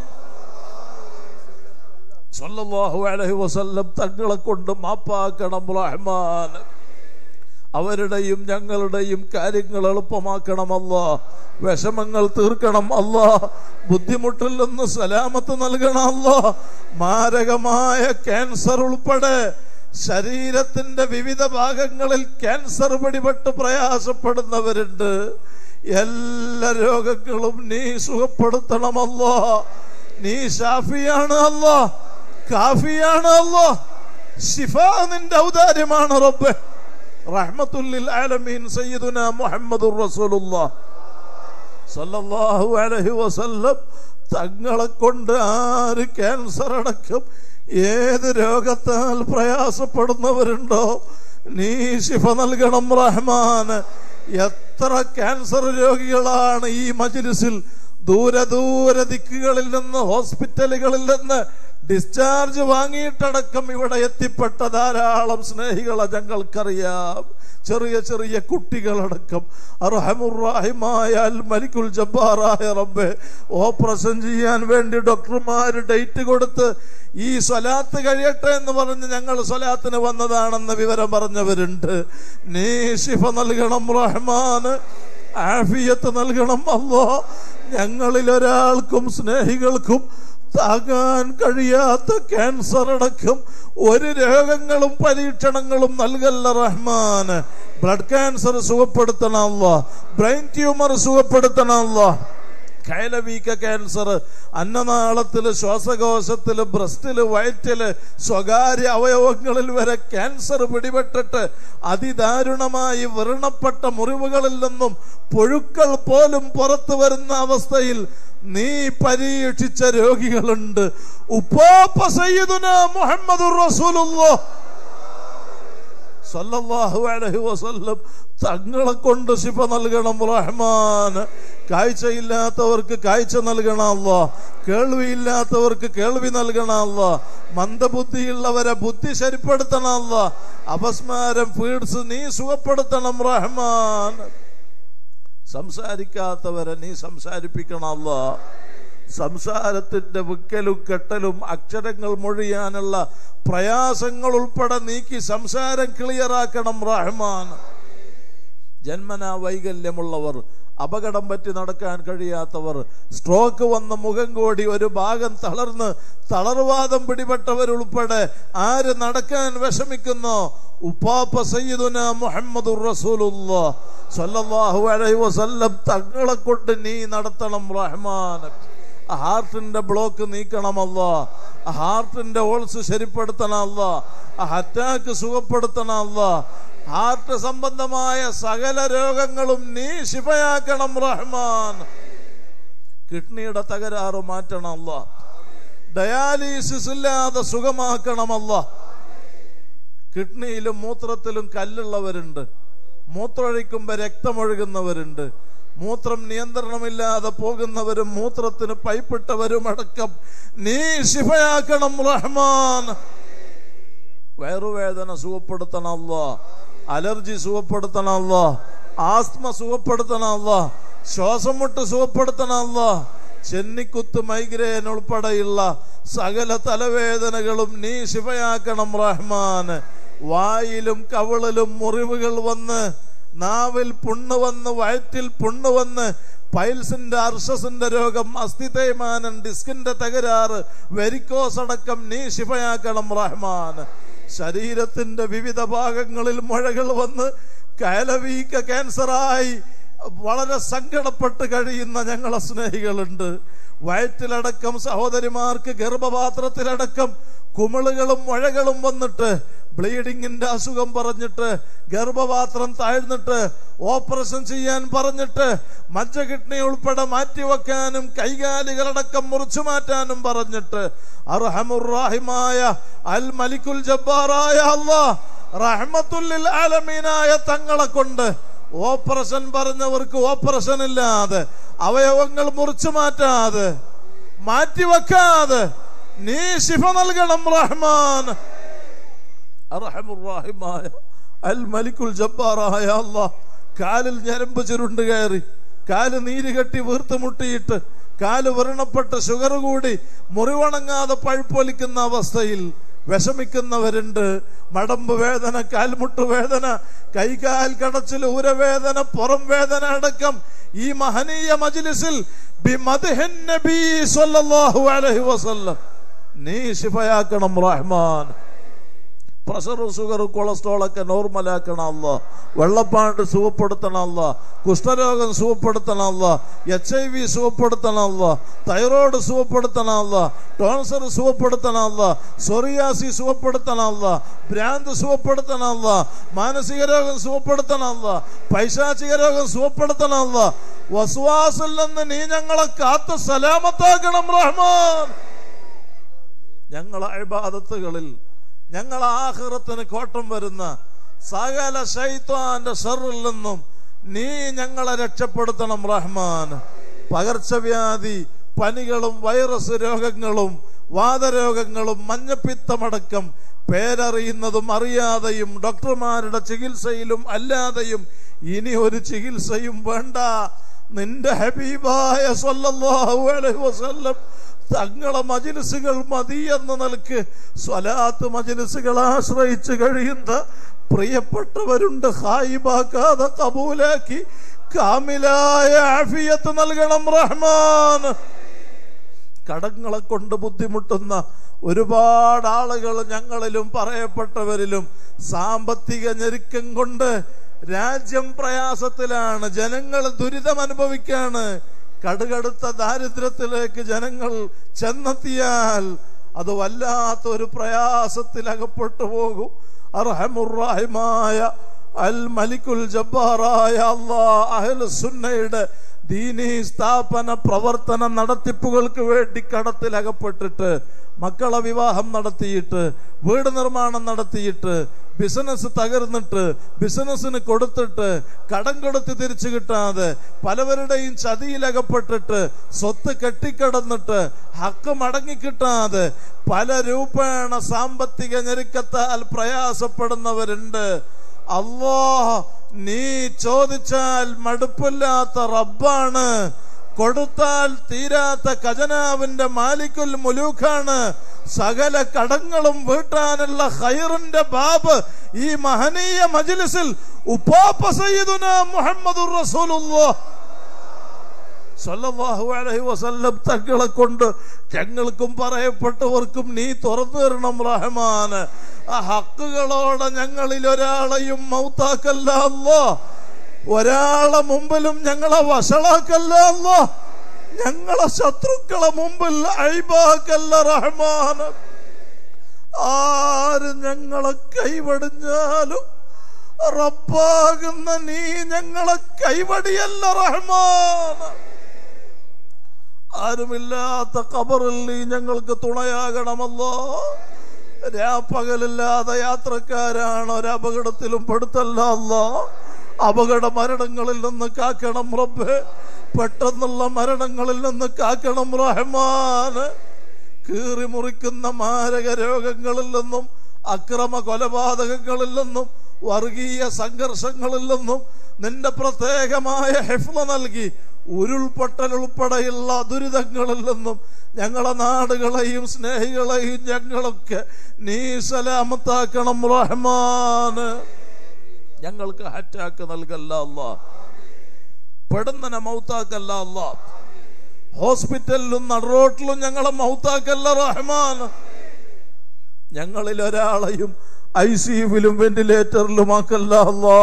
സല്ലല്ലാഹു അലൈഹി വസല്ലം തങ്ങളെ കൊണ്ട് മാപ്പാക്കണം റഹ്മാൻ അവരുടെയും ഞങ്ങളുടെയും കാര്യങ്ങൾ എളുപ്പമാക്കണം അല്ലാ വിഷമങ്ങൾ തീർക്കണം അല്ലാ ബുദ്ധിമുട്ടിൽ നിന്ന് സലാമത്ത് നൽകണം അല്ലാ മാരകമായ ക്യാൻസർ ഉൾപ്പെടെ ശരീരത്തിന്റെ വിവിധ ഭാഗങ്ങളിൽ ക്യാൻസർ പിടിപെട്ട് പ്രയാസപ്പെടുന്നവരുണ്ട് എല്ലാ രോഗങ്ങളും നീ സുഖപ്പെടുത്തണമല്ലോ നീ ഷാഫിയാണ് അല്ലോ കാഫിയാണ് അല്ലോ ശിഫ നിന്റെ ഔദാര്യമാണ് റബ്ബെ റഹ്മത്തുല്ലിൽ ആലമീൻ സയ്യിദുന മുഹമ്മദുർ റസൂലുള്ളാഹ് സല്ലല്ലാഹു അലൈഹി വസല്ലം തങ്ങളെ കൊണ്ട് ആര് ക്യാൻസർ അടക്കം ഏത് രോഗത്താൽ പ്രയാസപ്പെടുന്നവരുണ്ടോ നീ ശിഫ നൽകണം റഹ്മാൻ എത്ര ക്യാൻസർ രോഗികളാണ് ഈ മജ്ലിസിൽ ദൂരെ ദൂരെ ദിക്കുകളിൽ നിന്ന് ഹോസ്പിറ്റലുകളിൽ നിന്ന് ഡിസ്ചാർജ് വാങ്ങിയിട്ടടക്കം ഇവിടെ എത്തിപ്പെട്ട ധാരാളം സ്നേഹികളെ ഞങ്ങൾക്കറിയാം ചെറിയ ചെറിയ കുട്ടികളടക്കം അർഹമുറാഹിമായ അൽ മലിക്കുൽ ജബ്ബാറായ റബ്ബെ ഓപ്പറേഷൻ ചെയ്യാൻ വേണ്ടി ഡോക്ടർമാർ ഡേറ്റ് കൊടുത്ത് ഈ സ്വലാത്ത് കഴിയട്ടെ എന്ന് പറഞ്ഞ് ഞങ്ങൾ സ്വലാത്തിന് വന്നതാണെന്ന വിവരം പറഞ്ഞവരുണ്ട് നീ ശിഫ നൽകണം റഹ്മാന് ആഫിയത്ത് നൽകണം അല്ലോ ഞങ്ങളിൽ ഒരാൾക്കും സ്നേഹികൾക്കും താങ്ങാൻ കഴിയാത്ത ക്യാൻസർ അടക്കം ഒരു രോഗങ്ങളും പരീക്ഷണങ്ങളും നൽകല്ല റഹ്മാൻ ബ്ലഡ് ക്യാൻസർ സുഖപ്പെടുത്തണമല്ല ബ്രെയിൻ ട്യൂമർ സുഖപ്പെടുത്തണമല്ല കൈലവീക്ക ക്യാൻസർ അന്നനാളത്തില് ശ്വാസകോശത്തില് ബ്രസ്റ്റില് വയറ്റില് സ്വകാര്യ അവയവങ്ങളിൽ വരെ ക്യാൻസർ പിടിപെട്ടിട്ട് അതിദാരുണമായി വ്രണപ്പെട്ട മുറിവുകളിൽ നിന്നും പുഴുക്കൾ പോലും പുറത്തു വരുന്ന അവസ്ഥയിൽ നീ പരീക്ഷിച്ച രോഗികളുണ്ട് ഉപ്പാപ്പ സയ്യിദുന മുഹമ്മദുർ റസൂലുള്ളാഹ് സല്ലല്ലാഹു അലൈഹി വസല്ലം തങ്ങളെ കൊണ്ട് ശിഫ നൽകണം റഹ്മാൻ കാഴ്ചയില്ലാത്തവർക്ക് കാഴ്ച നൽകണം അല്ലോ കേൾവിയില്ലാത്തവർക്ക് കേൾവി നൽകണം അല്ലോ മന്ദബുദ്ധിയുള്ളവരെ ബുദ്ധി ശരിപ്പെടുത്തണം അല്ലോ അപസ്മാരം ഫീഡ്സ് നീ സുഖപ്പെടുത്തണം റഹ്മാൻ സംസാരിക്കാത്തവരെ നീ സംസാരിപ്പിക്കണം അല്ലോ സംസാരത്തിന്റെ വിക്കലും കെട്ടലും അക്ഷരങ്ങൾ മൊഴിയാനുള്ള പ്രയാസങ്ങൾ ഉൾപ്പെടെ നീക്കി സംസാരം ക്ലിയറാക്കണം റഹ്മാൻ ജന്മനാ വൈകല്യമുള്ളവർ അപകടം പറ്റി നടക്കാൻ കഴിയാത്തവർ സ്ട്രോക്ക് വന്ന മുഖം കൂടി ഒരു ഭാഗം തളർന്ന് തളർവാദം പിടിപെട്ടവരുൾപ്പെടെ ആര് നടക്കാൻ വിഷമിക്കുന്നോ ഉപ്പാപ്പ സയ്യിദുന മുഹമ്മദുർ റസൂലുള്ളാഹ് സ്വല്ലല്ലാഹു അലൈഹി വസല്ലം തങ്ങളെ കൊണ്ട് നീ നടത്തണം റഹ്മാൻ ഹാർട്ടിന്റെ ബ്ലോക്ക് നീക്കണമല്ല ഹാർട്ടിന്റെ ഓൾസ് ശരിപ്പെടുത്തണമല്ല അറ്റാക്ക് സുഖപ്പെടുത്തണമല്ല ഹാർട്ട് സംബന്ധമായ സകല രോഗങ്ങളും നീ ശിഫയാക്കണം റഹ്മാൻ കിഡ്നിയുടെ തകരാറ് മാറ്റണമല്ല ഡയാലിസിസ് ഇല്ലാതെ സുഖമാക്കണമല്ല കിഡ്നിയിലും മൂത്രത്തിലും കല്ലുള്ളവരുണ്ട് മൂത്രമൊഴിക്കുമ്പോ രക്തമൊഴുകുന്നവരുണ്ട് മൂത്രം നിയന്ത്രണമില്ലാതെ പോകുന്നവരും മൂത്രത്തിന് പൈപ്പിട്ടവരും അടക്കം നീ ശിഫയാക്കണം റഹ്മാൻ വയറുവേദന സുഖപ്പെടുത്തണമല്ല അലർജി സുഖപ്പെടുത്തണമല്ല ആസ്മ സുഖപ്പെടുത്തണമല്ല ശ്വാസം മുട്ട് സുഖപ്പെടുത്തണമല്ല ചെന്നിക്കുത്ത് മൈഗ്രെയിൻ ഉൾപ്പെടെയുള്ള സകല തലവേദനകളും നീ ശിവയാക്കണം റഹ്മാൻ വായിലും കവിളിലും മുറിവുകൾ വന്ന് നാവിൽ പുണ്ണ് വന്ന് വയറ്റിൽ പുണ്ണ് വന്ന് പൈൽസിന്റെ അർഷസിന്റെ രോഗം അസ്ഥി തേയ്മാനം ഡിസ്കിന്റെ തകരാറ് വെരിക്കോസ് അടക്കം നീ ശിഫയാക്കണം റഹ്മാൻ ശരീരത്തിന്റെ വിവിധ ഭാഗങ്ങളിൽ മുഴകൾ വന്ന് കയലവീക്ക ക്യാൻസറായി വളരെ സങ്കടപ്പെട്ട് കഴിയുന്ന ഞങ്ങളെ സ്നേഹികളുണ്ട് വയറ്റിലടക്കം സഹോദരിമാർക്ക് ഗർഭപാത്രത്തിലടക്കം കുമിളുകളും മുഴകളും വന്നിട്ട് ബ്ലീഡിങ്ങിന്റെ അസുഖം പറഞ്ഞിട്ട് ഗർഭപാത്രം താഴ്ന്നിട്ട് ഓപ്പറേഷൻ ചെയ്യാൻ പറഞ്ഞിട്ട് മജ്ജ കിഡ്നി ഉൾപ്പെടെ മാറ്റിവെക്കാനും കൈകാലികളടക്കം മുറിച്ചു മാറ്റാനും പറഞ്ഞിട്ട് അർഹമുറാഹിമായ അൽ മലിക്കുൽ ജബ്ബാറായ അല്ലാ റഹ്മത്തുല്ലിൽ ആലമീനായ തങ്ങളെ കൊണ്ട് ഓപ്പറേഷൻ പറഞ്ഞവർക്ക് ഓപ്പറേഷൻ ഇല്ലാതെ അവയവങ്ങൾ മുറിച്ചു മാറ്റാതെ മാറ്റിവെക്കാതെ നീ ശിഫ നൽകണം റഹ്മാൻ അർഹമുറാഹിമായ അൽ മലിക്കുൽ ജബ്ബാറായ അല്ലാഹ് കാലിൽ ഞരമ്പ് ചുരുണ്ട് കയറി കാല് നീര് കെട്ടി വീർത്ത് മുട്ടിയിട്ട് കാല് വ്രണപ്പെട്ട് ഷുഗർ കൂടി മുറിവണങ്ങാതെ പഴുപ്പൊലിക്കുന്ന അവസ്ഥയിൽ വിഷമിക്കുന്നവരുണ്ട് മടമ്പ് വേദന കാൽമുട്ട് വേദന കൈകാൽ കടച്ചിൽ ഉരവേദന പുറം വേദന അടക്കം ഈ മഹനീയ മജ്ലിസിൽ ബിമദ്ഹിൻ നബി സ്വല്ലല്ലാഹു അലൈഹി വസല്ലം നീ ശിഫയാക്കണം റഹ്മാൻ പ്രഷർ ഷുഗർ കൊളസ്ട്രോൾ ഒക്കെ നോർമലാക്കണം അല്ല വെള്ളപ്പാണ്ട് സുഖപ്പെടുത്തണം അല്ല കുഷ്ഠരോഗം സുഖപ്പെടുത്തണം അല്ല എച്ച് ഐ വി സുഖപ്പെടുത്തണം അല്ല തൈറോയ്ഡ് സുഖപ്പെടുത്തണം അല്ല ടോൺസർ സുഖപ്പെടുത്തണം അല്ല സൊറിയാസി സുഖപ്പെടുത്തണം അല്ല ഭ്രാന്ത് സുഖപ്പെടുത്തണം അല്ല മാനസിക രോഗം സുഖപ്പെടുത്തണം അല്ല പൈശാചിക രോഗം സുഖപ്പെടുത്തണം അല്ല വസുവാസിൽ നിന്ന് നീ ഞങ്ങളെ കാത്ത് സലാമത്താക്കണം റഹ്മാൻ ഞങ്ങളെ അഴിബാദത്തുകളിൽ ഞങ്ങൾ ആഹ്റത്തിന് കോട്ടം വരുന്ന സകല ശൈത്വാന്റെ ഷറിൽ നിന്നും നീ ഞങ്ങളെ രക്ഷപ്പെടുത്തണം റഹ്മാൻ പകർച്ചവ്യാധി പനികളും വൈറസ് രോഗങ്ങളും വാതരോഗങ്ങളും മഞ്ഞപ്പിത്തമടക്കം പേരറിയുന്നതും അറിയാതെയും ഡോക്ടർമാരുടെ ചികിത്സയിലും അല്ലാതെയും ഇനി ഒരു ചികിത്സയും വേണ്ട നിന്റെ ഹബീബായ സല്ലല്ലാഹു അലൈഹി വസല്ലം തങ്ങളെ മജിലിസുകൾ മതി എന്ന നിലക്ക് സ്വലാത്ത് മജിലിസുകൾ ആശ്രയിച്ച് കഴിയുന്ന പ്രിയപ്പെട്ടവരുണ്ട് ഹായിബാക്കാതെ കബൂലാക്കി കാമിലായ ആഫിയത്ത് നൽകണം റഹ്മാൻ കടങ്ങളെ കൊണ്ട് ബുദ്ധിമുട്ടുന്ന ഒരുപാട് ആളുകൾ ഞങ്ങളിലും പറയപ്പെട്ടവരിലും സാമ്പത്തിക ഞെരുക്കം കൊണ്ട് രാജ്യം പ്രയാസത്തിലാണ് ജനങ്ങൾ ദുരിതം അനുഭവിക്കാണ് കടുകടുത്ത ദാരിദ്ര്യത്തിലേക്ക് ജനങ്ങൾ ചെന്നെത്തിയാൽ അത് വല്ലാത്ത ഒരു പ്രയാസത്തിൽ അകപ്പെട്ടു പോകും അർഹമുറാഹിമായ അൽ മലിക്കുൽ ജബ്ബാറായ അള്ളാ അഹൽ സുന്നയുടെ ദീനീ സ്ഥാപന പ്രവർത്തന നടത്തിപ്പുകൾക്ക് വേണ്ടി കടത്തിലകപ്പെട്ടിട്ട് മക്കളെ വിവാഹം നടത്തിയിട്ട് വീട് നിർമ്മാണം നടത്തിയിട്ട് ബിസിനസ് തകർന്നിട്ട് ബിസിനസ്സിന് കൊടുത്തിട്ട് കടം കൊടുത്ത് തിരിച്ചു കിട്ടാതെ പലവരുടെയും ചതിയിലകപ്പെട്ടിട്ട് സ്വത്ത് കെട്ടിക്കിടന്നിട്ട് ഹക്ക് മടങ്ങിക്കിട്ടാതെ പല രൂപേണ സാമ്പത്തിക ഞെരുക്കത്താൽ പ്രയാസപ്പെടുന്നവരുണ്ട് അള്ളാ നീ ചോദിച്ചാൽ മടുപ്പില്ലാത്ത റബ്ബാണ് കൊടുത്താൽ തീരാത്ത ഖജനാവിന്റെ മാലിക്കുൽ മുലൂഖാണ് സകല കടങ്ങളും വീട്ടാനുള്ള ഹൈറിന്റെ ബാബ് ഈ മഹനീയ മജ്ലിസിൽ ഉപ്പാപ്പ സയ്യിദുന മുഹമ്മദുർ റസൂലുള്ളാഹ് സല്ലല്ലാഹു അലൈഹി വസല്ലം തങ്ങളെ കൊണ്ട് ഞങ്ങൾക്കും പറയപ്പെട്ടവർക്കും നീ തുറന്നു തരണം റഹ്മാന് ആ ഹക്കുകളോടെ ഞങ്ങളിൽ ഒരാളെയും മൗത്താക്കല്ല അല്ലോ ഒരാളെ മുമ്പിലും ഞങ്ങളെ വഷളാക്കല്ല അല്ലോ ഞങ്ങളെ ശത്രുക്കളെ മുമ്പിൽ അഴിബാക്കല്ല റഹ്മാൻ ആര് ഞങ്ങളെ കൈവടിഞ്ഞാലും റബ്ബാകുന്ന നീ ഞങ്ങളെ കൈവടിയല്ല റഹ്മാൻ ആരുമില്ലാത്ത കബറിൽ നീ ഞങ്ങൾക്ക് തുണയാകണമല്ലോ രാപ്പകലില്ലാതെ യാത്രക്കാരാണ് ഒരപകടത്തിലും പെടുത്തല്ല അല്ലോ അപകട മരണങ്ങളിൽ നിന്ന് കാക്കണം റബ്ബേ പെട്ടെന്നുള്ള മരണങ്ങളിൽ നിന്ന് കാക്കണം റഹ്മാന് കീറി മുറിക്കുന്ന മാരക രോഗങ്ങളിൽ നിന്നും അക്രമ കൊലപാതകങ്ങളിൽ നിന്നും വർഗീയ സംഘർഷങ്ങളിൽ നിന്നും നിന്റെ പ്രത്യേകമായ ഹെഫ്ല നൽകി ഉരുൾപൊട്ടൽ ഉൾപ്പെടെയുള്ള ദുരിതങ്ങളിൽ നിന്നും ഞങ്ങളെ നാടുകളെയും സ്നേഹികളെയും ഞങ്ങളൊക്കെ നീ സലാമത്താക്കണം റഹ്മാന് ഞങ്ങൾക്ക് ഹറ്റാക്ക് നൽകല്ല അല്ലാ പെടുന്നനെ മൗത്താക്കല്ല അല്ലാ ഹോസ്പിറ്റലിലും നടുറോട്ടിലും ഞങ്ങളെ മൗത്താക്കല്ല റഹ്മാൻ ഞങ്ങളിൽ ഒരാളെയും ഐ സിയുവിലും വെന്റിലേറ്ററിലും ആക്കല്ല അല്ലാ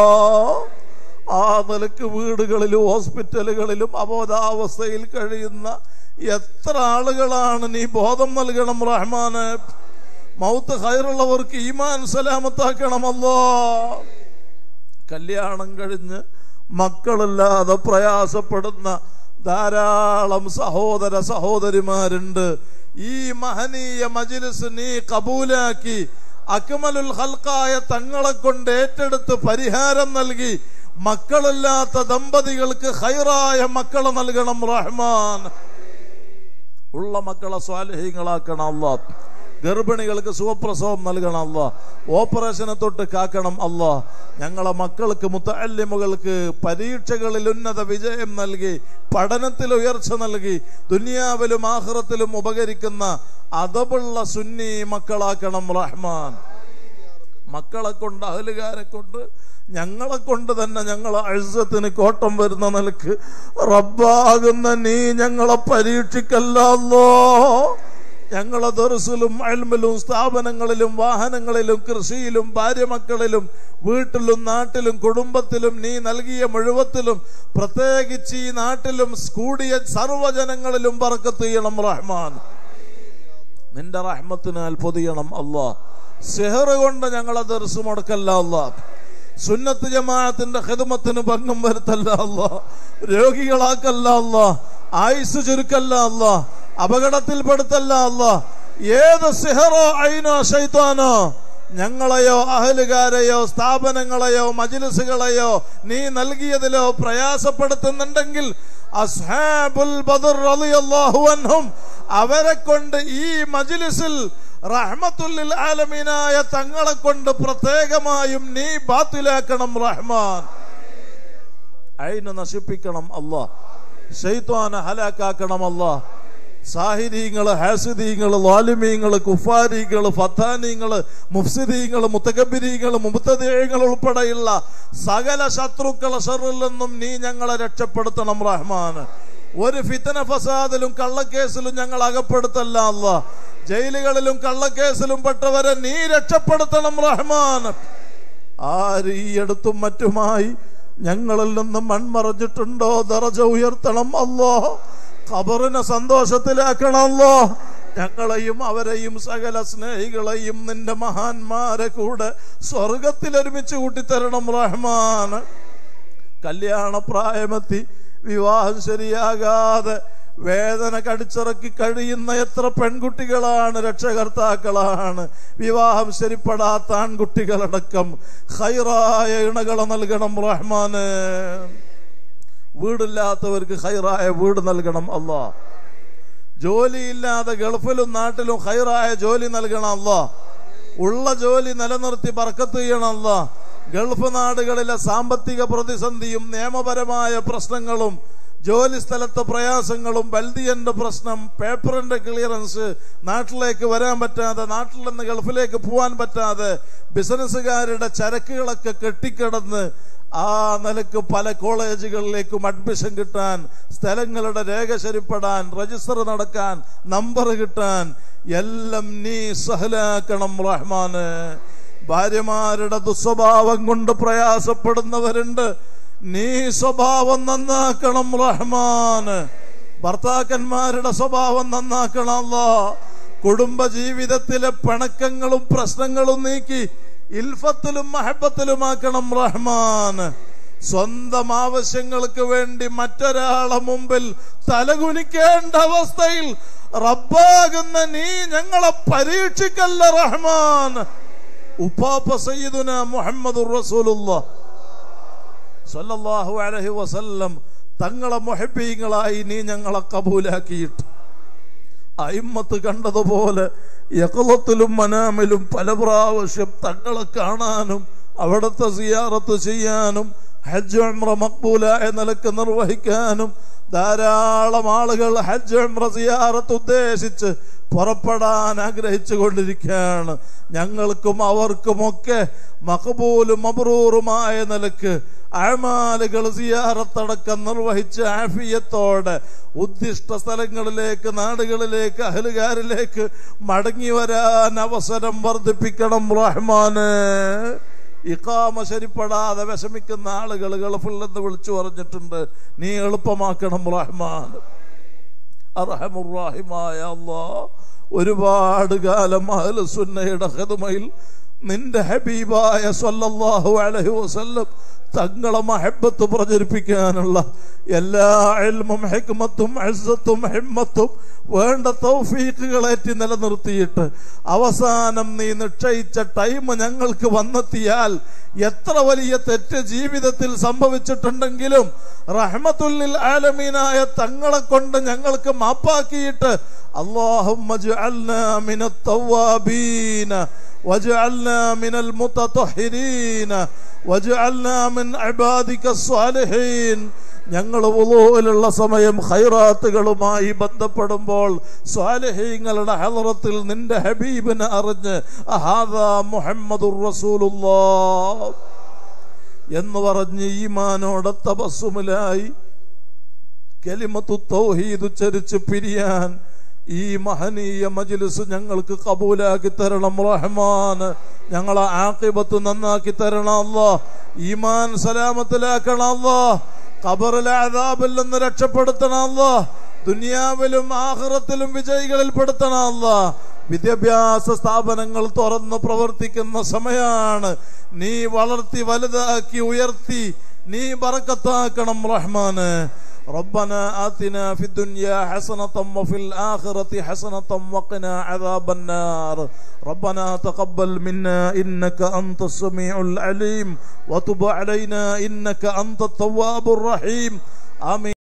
ആ നിലക്ക് വീടുകളിലും ഹോസ്പിറ്റലുകളിലും അബോധാവസ്ഥയിൽ കഴിയുന്ന എത്ര ആളുകളാണ് നീ ബോധം നൽകണം റഹ്മാന് മൗത്ത് ഹൈറുള്ളവർക്ക് ഈമാൻ സലാമത്താക്കണമല്ലോ കല്യാണം കഴിഞ്ഞ് മക്കളില്ലാതെ പ്രയാസപ്പെടുന്ന ധാരാളം സഹോദര സഹോദരിമാരുണ്ട് ഈ മഹനീയ മജിലിസ് നീ കബൂലാക്കി അക്മലുൽ ഹൽക്കായ തങ്ങളെ കൊണ്ട് ഏറ്റെടുത്ത് പരിഹാരം നൽകി മക്കളില്ലാത്ത ദമ്പതികൾക്ക് ഹൈറായ മക്കളെ നൽകണം റഹ്മാൻ ഉള്ള മക്കളെ സ്വാലഹ്യങ്ങളാക്കണം അല്ലാ ഗർഭിണികൾക്ക് സുഖപ്രസവം നൽകണം അല്ല ഓപ്പറേഷനെ തൊട്ട് കാക്കണം അല്ല ഞങ്ങളെ മക്കൾക്ക് മുത്തല്ലിമുകൾക്ക് പരീക്ഷകളിൽ ഉന്നത വിജയം നൽകി പഠനത്തിൽ ഉയർച്ച നൽകി ദുനിയാവിലും ആഹ്റത്തിലും ഉപകരിക്കുന്ന അതബുള്ള സുന്നി മക്കളാക്കണം റഹ്മാൻ മക്കളെ കൊണ്ട് അഹലുകാരെ കൊണ്ട് ഞങ്ങളെ കൊണ്ട് തന്നെ ഞങ്ങളെ അഴുസത്തിന് കോട്ടം വരുന്ന നിലക്ക് റബ്ബാകുന്ന നീ ഞങ്ങളെ പരീക്ഷിക്കല്ലോ ഞങ്ങളെ ദർസിലും അൽമിലും സ്ഥാപനങ്ങളിലും വാഹനങ്ങളിലും കൃഷിയിലും ഭാര്യമക്കളിലും വീട്ടിലും നാട്ടിലും കുടുംബത്തിലും നീ നൽകിയ മുഴുവത്തിലും പ്രത്യേകിച്ച് ഈ നാട്ടിലും കൂടിയ സർവ്വജനങ്ങളിലും പറക്കത്ത് ചെയ്യണം റഹ്മാൻ നിന്റെ റഹ്മത്തിനാൽ പൊതിയണം അല്ലാ സെഹറ് കൊണ്ട് ഞങ്ങളെ ദർസ് മുടക്കല്ല അല്ലാ സുന്നത്ത് ജമാഅത്തിന്റെ ഹിദമത്തിന് ഭംഗം വരുത്തല്ല അല്ലാ രോഗികളാക്കല്ല അല്ലാ ആയുസ് ചുരുക്കല്ല അല്ലാ അപകടത്തിൽപ്പെടുത്തല്ല അല്ല ഏത് സിഹറോ അയിനോ ശൈത്താനോ ഞങ്ങളെയോ അഹലുകാരെയോ സ്ഥാപനങ്ങളെയോ മജിലിസുകളെയോ നീ നൽകിയതിലോ പ്രയാസപ്പെടുത്തുന്നുണ്ടെങ്കിൽ അസ്ഹാബുൽ ബദർ റളിയല്ലാഹു അൻഹും അവരെ കൊണ്ട് ഈ മജിലിസിൽ റഹ്മത്തുല്ലിൽ ആലമീനായ തങ്ങളെ കൊണ്ട് പ്രത്യേകമായും നീ ബാത്തിലാക്കണം റഹ്മാൻ അയിന് നശിപ്പിക്കണം അല്ലാ ഷെയ്ത്വാനെ ഹലാക്കാക്കണം അല്ലാ സാഹിരീങ്ങള് ഹാസിദീങ്ങള് ലാലിമീങ്ങള് കുഫാരികള് ഫത്താനീങ്ങള് മുഫ്സിദീങ്ങള് മുത്തകബിരീങ്ങള് മുബത്തദേഹങ്ങൾ ഉൾപ്പെടെയുള്ള സകല ശത്രുക്കളെ ഷറിൽ നിന്നും നീ ഞങ്ങളെ രക്ഷപ്പെടുത്തണം റഹ്മാൻ ഒരു ഫിത്തന ഫസാദിലും കള്ളക്കേസിലും ഞങ്ങൾ അകപ്പെടുത്തല്ല അല്ല ജയിലുകളിലും കള്ളക്കേസിലും പെട്ടവരെ നീ രക്ഷപ്പെടുത്തണം റഹ്മാൻ ആര് ഈ അടുത്തും മറ്റുമായി ഞങ്ങളിൽ നിന്ന് മൺമറഞ്ഞിട്ടുണ്ടോ ദറജ ഉയർത്തണം അല്ലോ ഖബറിനെ സന്തോഷത്തിലാക്കണമല്ലോ ഞങ്ങളെയും അവരെയും സകല സ്നേഹികളെയും നിന്റെ മഹാന്മാരെ കൂടെ സ്വർഗത്തിൽ ഒരുമിച്ച് കൂട്ടിത്തരണം റഹ്മാൻ കല്യാണ പ്രായമെത്തി വിവാഹം ശരിയാകാതെ വേദന കടിച്ചിറക്കി കഴിയുന്ന എത്ര പെൺകുട്ടികളാണ് രക്ഷകർത്താക്കളാണ് വിവാഹം ശരിപ്പെടാത്ത ആൺകുട്ടികളടക്കം ഹൈറായ ഇണകളെ നൽകണം റഹ്മാന് വീടില്ലാത്തവർക്ക് ഹൈറായ വീട് നൽകണം അല്ലാ ജോലിയില്ലാതെ ഗൾഫിലും നാട്ടിലും ഹൈറായ ജോലി നൽകണം അല്ലാ ഉള്ള ജോലി നിലനിർത്തി ബർക്കത്ത് ചെയ്യണം അല്ലാ ഗൾഫ് നാടുകളിലെ സാമ്പത്തിക പ്രതിസന്ധിയും നിയമപരമായ പ്രശ്നങ്ങളും ജോലി സ്ഥലത്തെ പ്രയാസങ്ങളും ബൽദിയന്റെ പ്രശ്നം പേപ്പറിന്റെ ക്ലിയറൻസ് നാട്ടിലേക്ക് വരാൻ പറ്റാതെ നാട്ടിൽ നിന്ന് ഗൾഫിലേക്ക് പോകാൻ പറ്റാതെ ബിസിനസ്സുകാരുടെ ചരക്കുകളൊക്കെ കെട്ടിക്കിടന്ന് ആ നിലക്ക് പല കോളേജുകളിലേക്കും അഡ്മിഷൻ കിട്ടാൻ സ്ഥലങ്ങളുടെ രേഖ ശരിപ്പെടാൻ രജിസ്റ്റർ നടക്കാൻ നമ്പർ കിട്ടാൻ എല്ലാം നീ സഹലാക്കണം റഹ്മാന് ഭാര്യമാരുടെ ദുസ്വഭാവം കൊണ്ട് പ്രയാസപ്പെടുന്നവരുണ്ട് നീ സ്വഭാവം നന്നാക്കണം റഹ്മാന് ഭർത്താക്കന്മാരുടെ സ്വഭാവം നന്നാക്കണം അല്ലാ കുടുംബ ജീവിതത്തിലെ പിണക്കങ്ങളും പ്രശ്നങ്ങളും നീക്കി ഇൽഫത്തിലും മഹബത്തിലുമാക്കണം റഹ്മാൻ സ്വന്തം ആവശ്യങ്ങൾക്ക് വേണ്ടി മറ്റൊരാളെ മുമ്പിൽ തലകുനിക്കേണ്ട അവസ്ഥയിൽ റബ്ബാകുന്ന നീ ഞങ്ങളെ പരീക്ഷിക്കല്ല റഹ്മാൻ ഉപ്പാപ്പ സയ്യിദുന മുഹമ്മദ് റസൂലുള്ള സല്ലല്ലാഹു അലൈഹി വസല്ലം തങ്ങളെ മുഹബീങ്ങളായി നീ ഞങ്ങളെ കബൂലാക്കിയിട്ട് അയിമ്മത്ത് കണ്ടതുപോലെ യക്കളത്തിലും മനാമിലും പല പ്രാവശ്യം തങ്ങളെ കാണാനും അവിടുത്തെ സിയാറത്ത് ചെയ്യാനും ഹജ്ജ് ഉംറ മക്ബൂലായ നിലക്ക് നിർവഹിക്കാനും ധാരാളം ആളുകൾ ഹജ്ജ് ഉംറ സിയാറത്ത് ഉദ്ദേശിച്ച് പുറപ്പെടാൻ ആഗ്രഹിച്ചു കൊണ്ടിരിക്കുകയാണ് ഞങ്ങൾക്കും അവർക്കുമൊക്കെ മഖബൂലും മബ്രൂറുമായ നിലക്ക് അഴമാലുകൾ സിയാറത്തടക്കം നിർവഹിച്ച് ആഫിയത്തോടെ ഉദ്ദിഷ്ട സ്ഥലങ്ങളിലേക്ക് നാടുകളിലേക്ക് അഹലുകാരിലേക്ക് മടങ്ങി വരാൻ അവസരം വർദ്ധിപ്പിക്കണം റഹ്മാന് ഇക്കാമ ശരിപ്പെടാതെ വിഷമിക്കുന്ന ആളുകൾ ഗൾഫിൽ നിന്ന് വിളിച്ചു പറഞ്ഞിട്ടുണ്ട് നീ എളുപ്പമാക്കണം റഹ്മാൻ അർഹമുറാഹിമായ അല്ലാ ഒരുപാട് കാലം അഹ്ലുസുന്നയുടെ ഖിദ്മയിൽ നിന്റെ ഹബീബായ സല്ലല്ലാഹു അലൈഹി വസല്ലം തങ്ങളെ മഹബത്ത് പ്രചരിപ്പിക്കാനുള്ള എല്ലാ ഇൽമും ഹിക്മത്തും അസ്സത്തും ഹിമ്മത്തും വേണ്ട തൗഫീഖുകളേറ്റി നിലനിർത്തിയിട്ട് അവസാനം നീ നിശ്ചയിച്ച ടൈം ഞങ്ങൾക്ക് വന്നെത്തിയാൽ എത്ര വലിയ തെറ്റ് ജീവിതത്തിൽ സംഭവിച്ചിട്ടുണ്ടെങ്കിലും റഹ്മത്തുല്ലിൽ ആലമീനായ തങ്ങളെ കൊണ്ട് ഞങ്ങൾക്ക് മാപ്പാക്കിയിട്ട് اللهم اجعلنا من التوابين واجعلنا من المتطهرين واجعلنا من عبادك الصالحين ഞങ്ങൾ ഉളൂലുള്ള സമയം ഖൈറാത്തുകളുമായി ബന്ധപ്പെടുമ്പോൾ സ്വാലഹീങ്ങളുടെ ഹലറത്തിൽ നിന്റെ ഹബീബിനെ അറിഞ്ഞ് അഹാദാ മുഹമ്മദുർ റസൂലുള്ളാഹ് എന്ന് പറഞ്ഞ് ഈമാനോടെ തപസ്സുമിലായി കലിമത്തു തൗഹീദ് ഉച്ചരിച്ച് പിരിയാൻ ഈ മഹനീയ മജ്ലിസ് ഞങ്ങൾക്ക് കബൂലാക്കി തരണം റഹ്മാൻ ഞങ്ങളെ ആക്കിബത്ത് നന്നാക്കി തരണം അല്ലാ ഈമാൻ സലാമത്തിലാക്കണം അല്ലാ ഖബറിലെ അദാബിൽ നിന്ന് രക്ഷപ്പെടുത്തണം അല്ലാ ദുനിയാവിലും ആഹ്റത്തിലും വിജയികളിൽ പെടുത്തണം അല്ലാ വിദ്യാഭ്യാസ സ്ഥാപനങ്ങൾ തുറന്ന് പ്രവർത്തിക്കുന്ന സമയാണ് നീ വളർത്തി വലുതാക്കി ഉയർത്തി നീ ബറക്കത്താക്കണം റഹ്മാന് ربنا آتنا في الدنيا حسنة وفي الآخرة حسنة وقنا عذاب النار ربنا تقبل منا إنك أنت السميع العليم وتب علينا إنك أنت التواب الرحيم آمين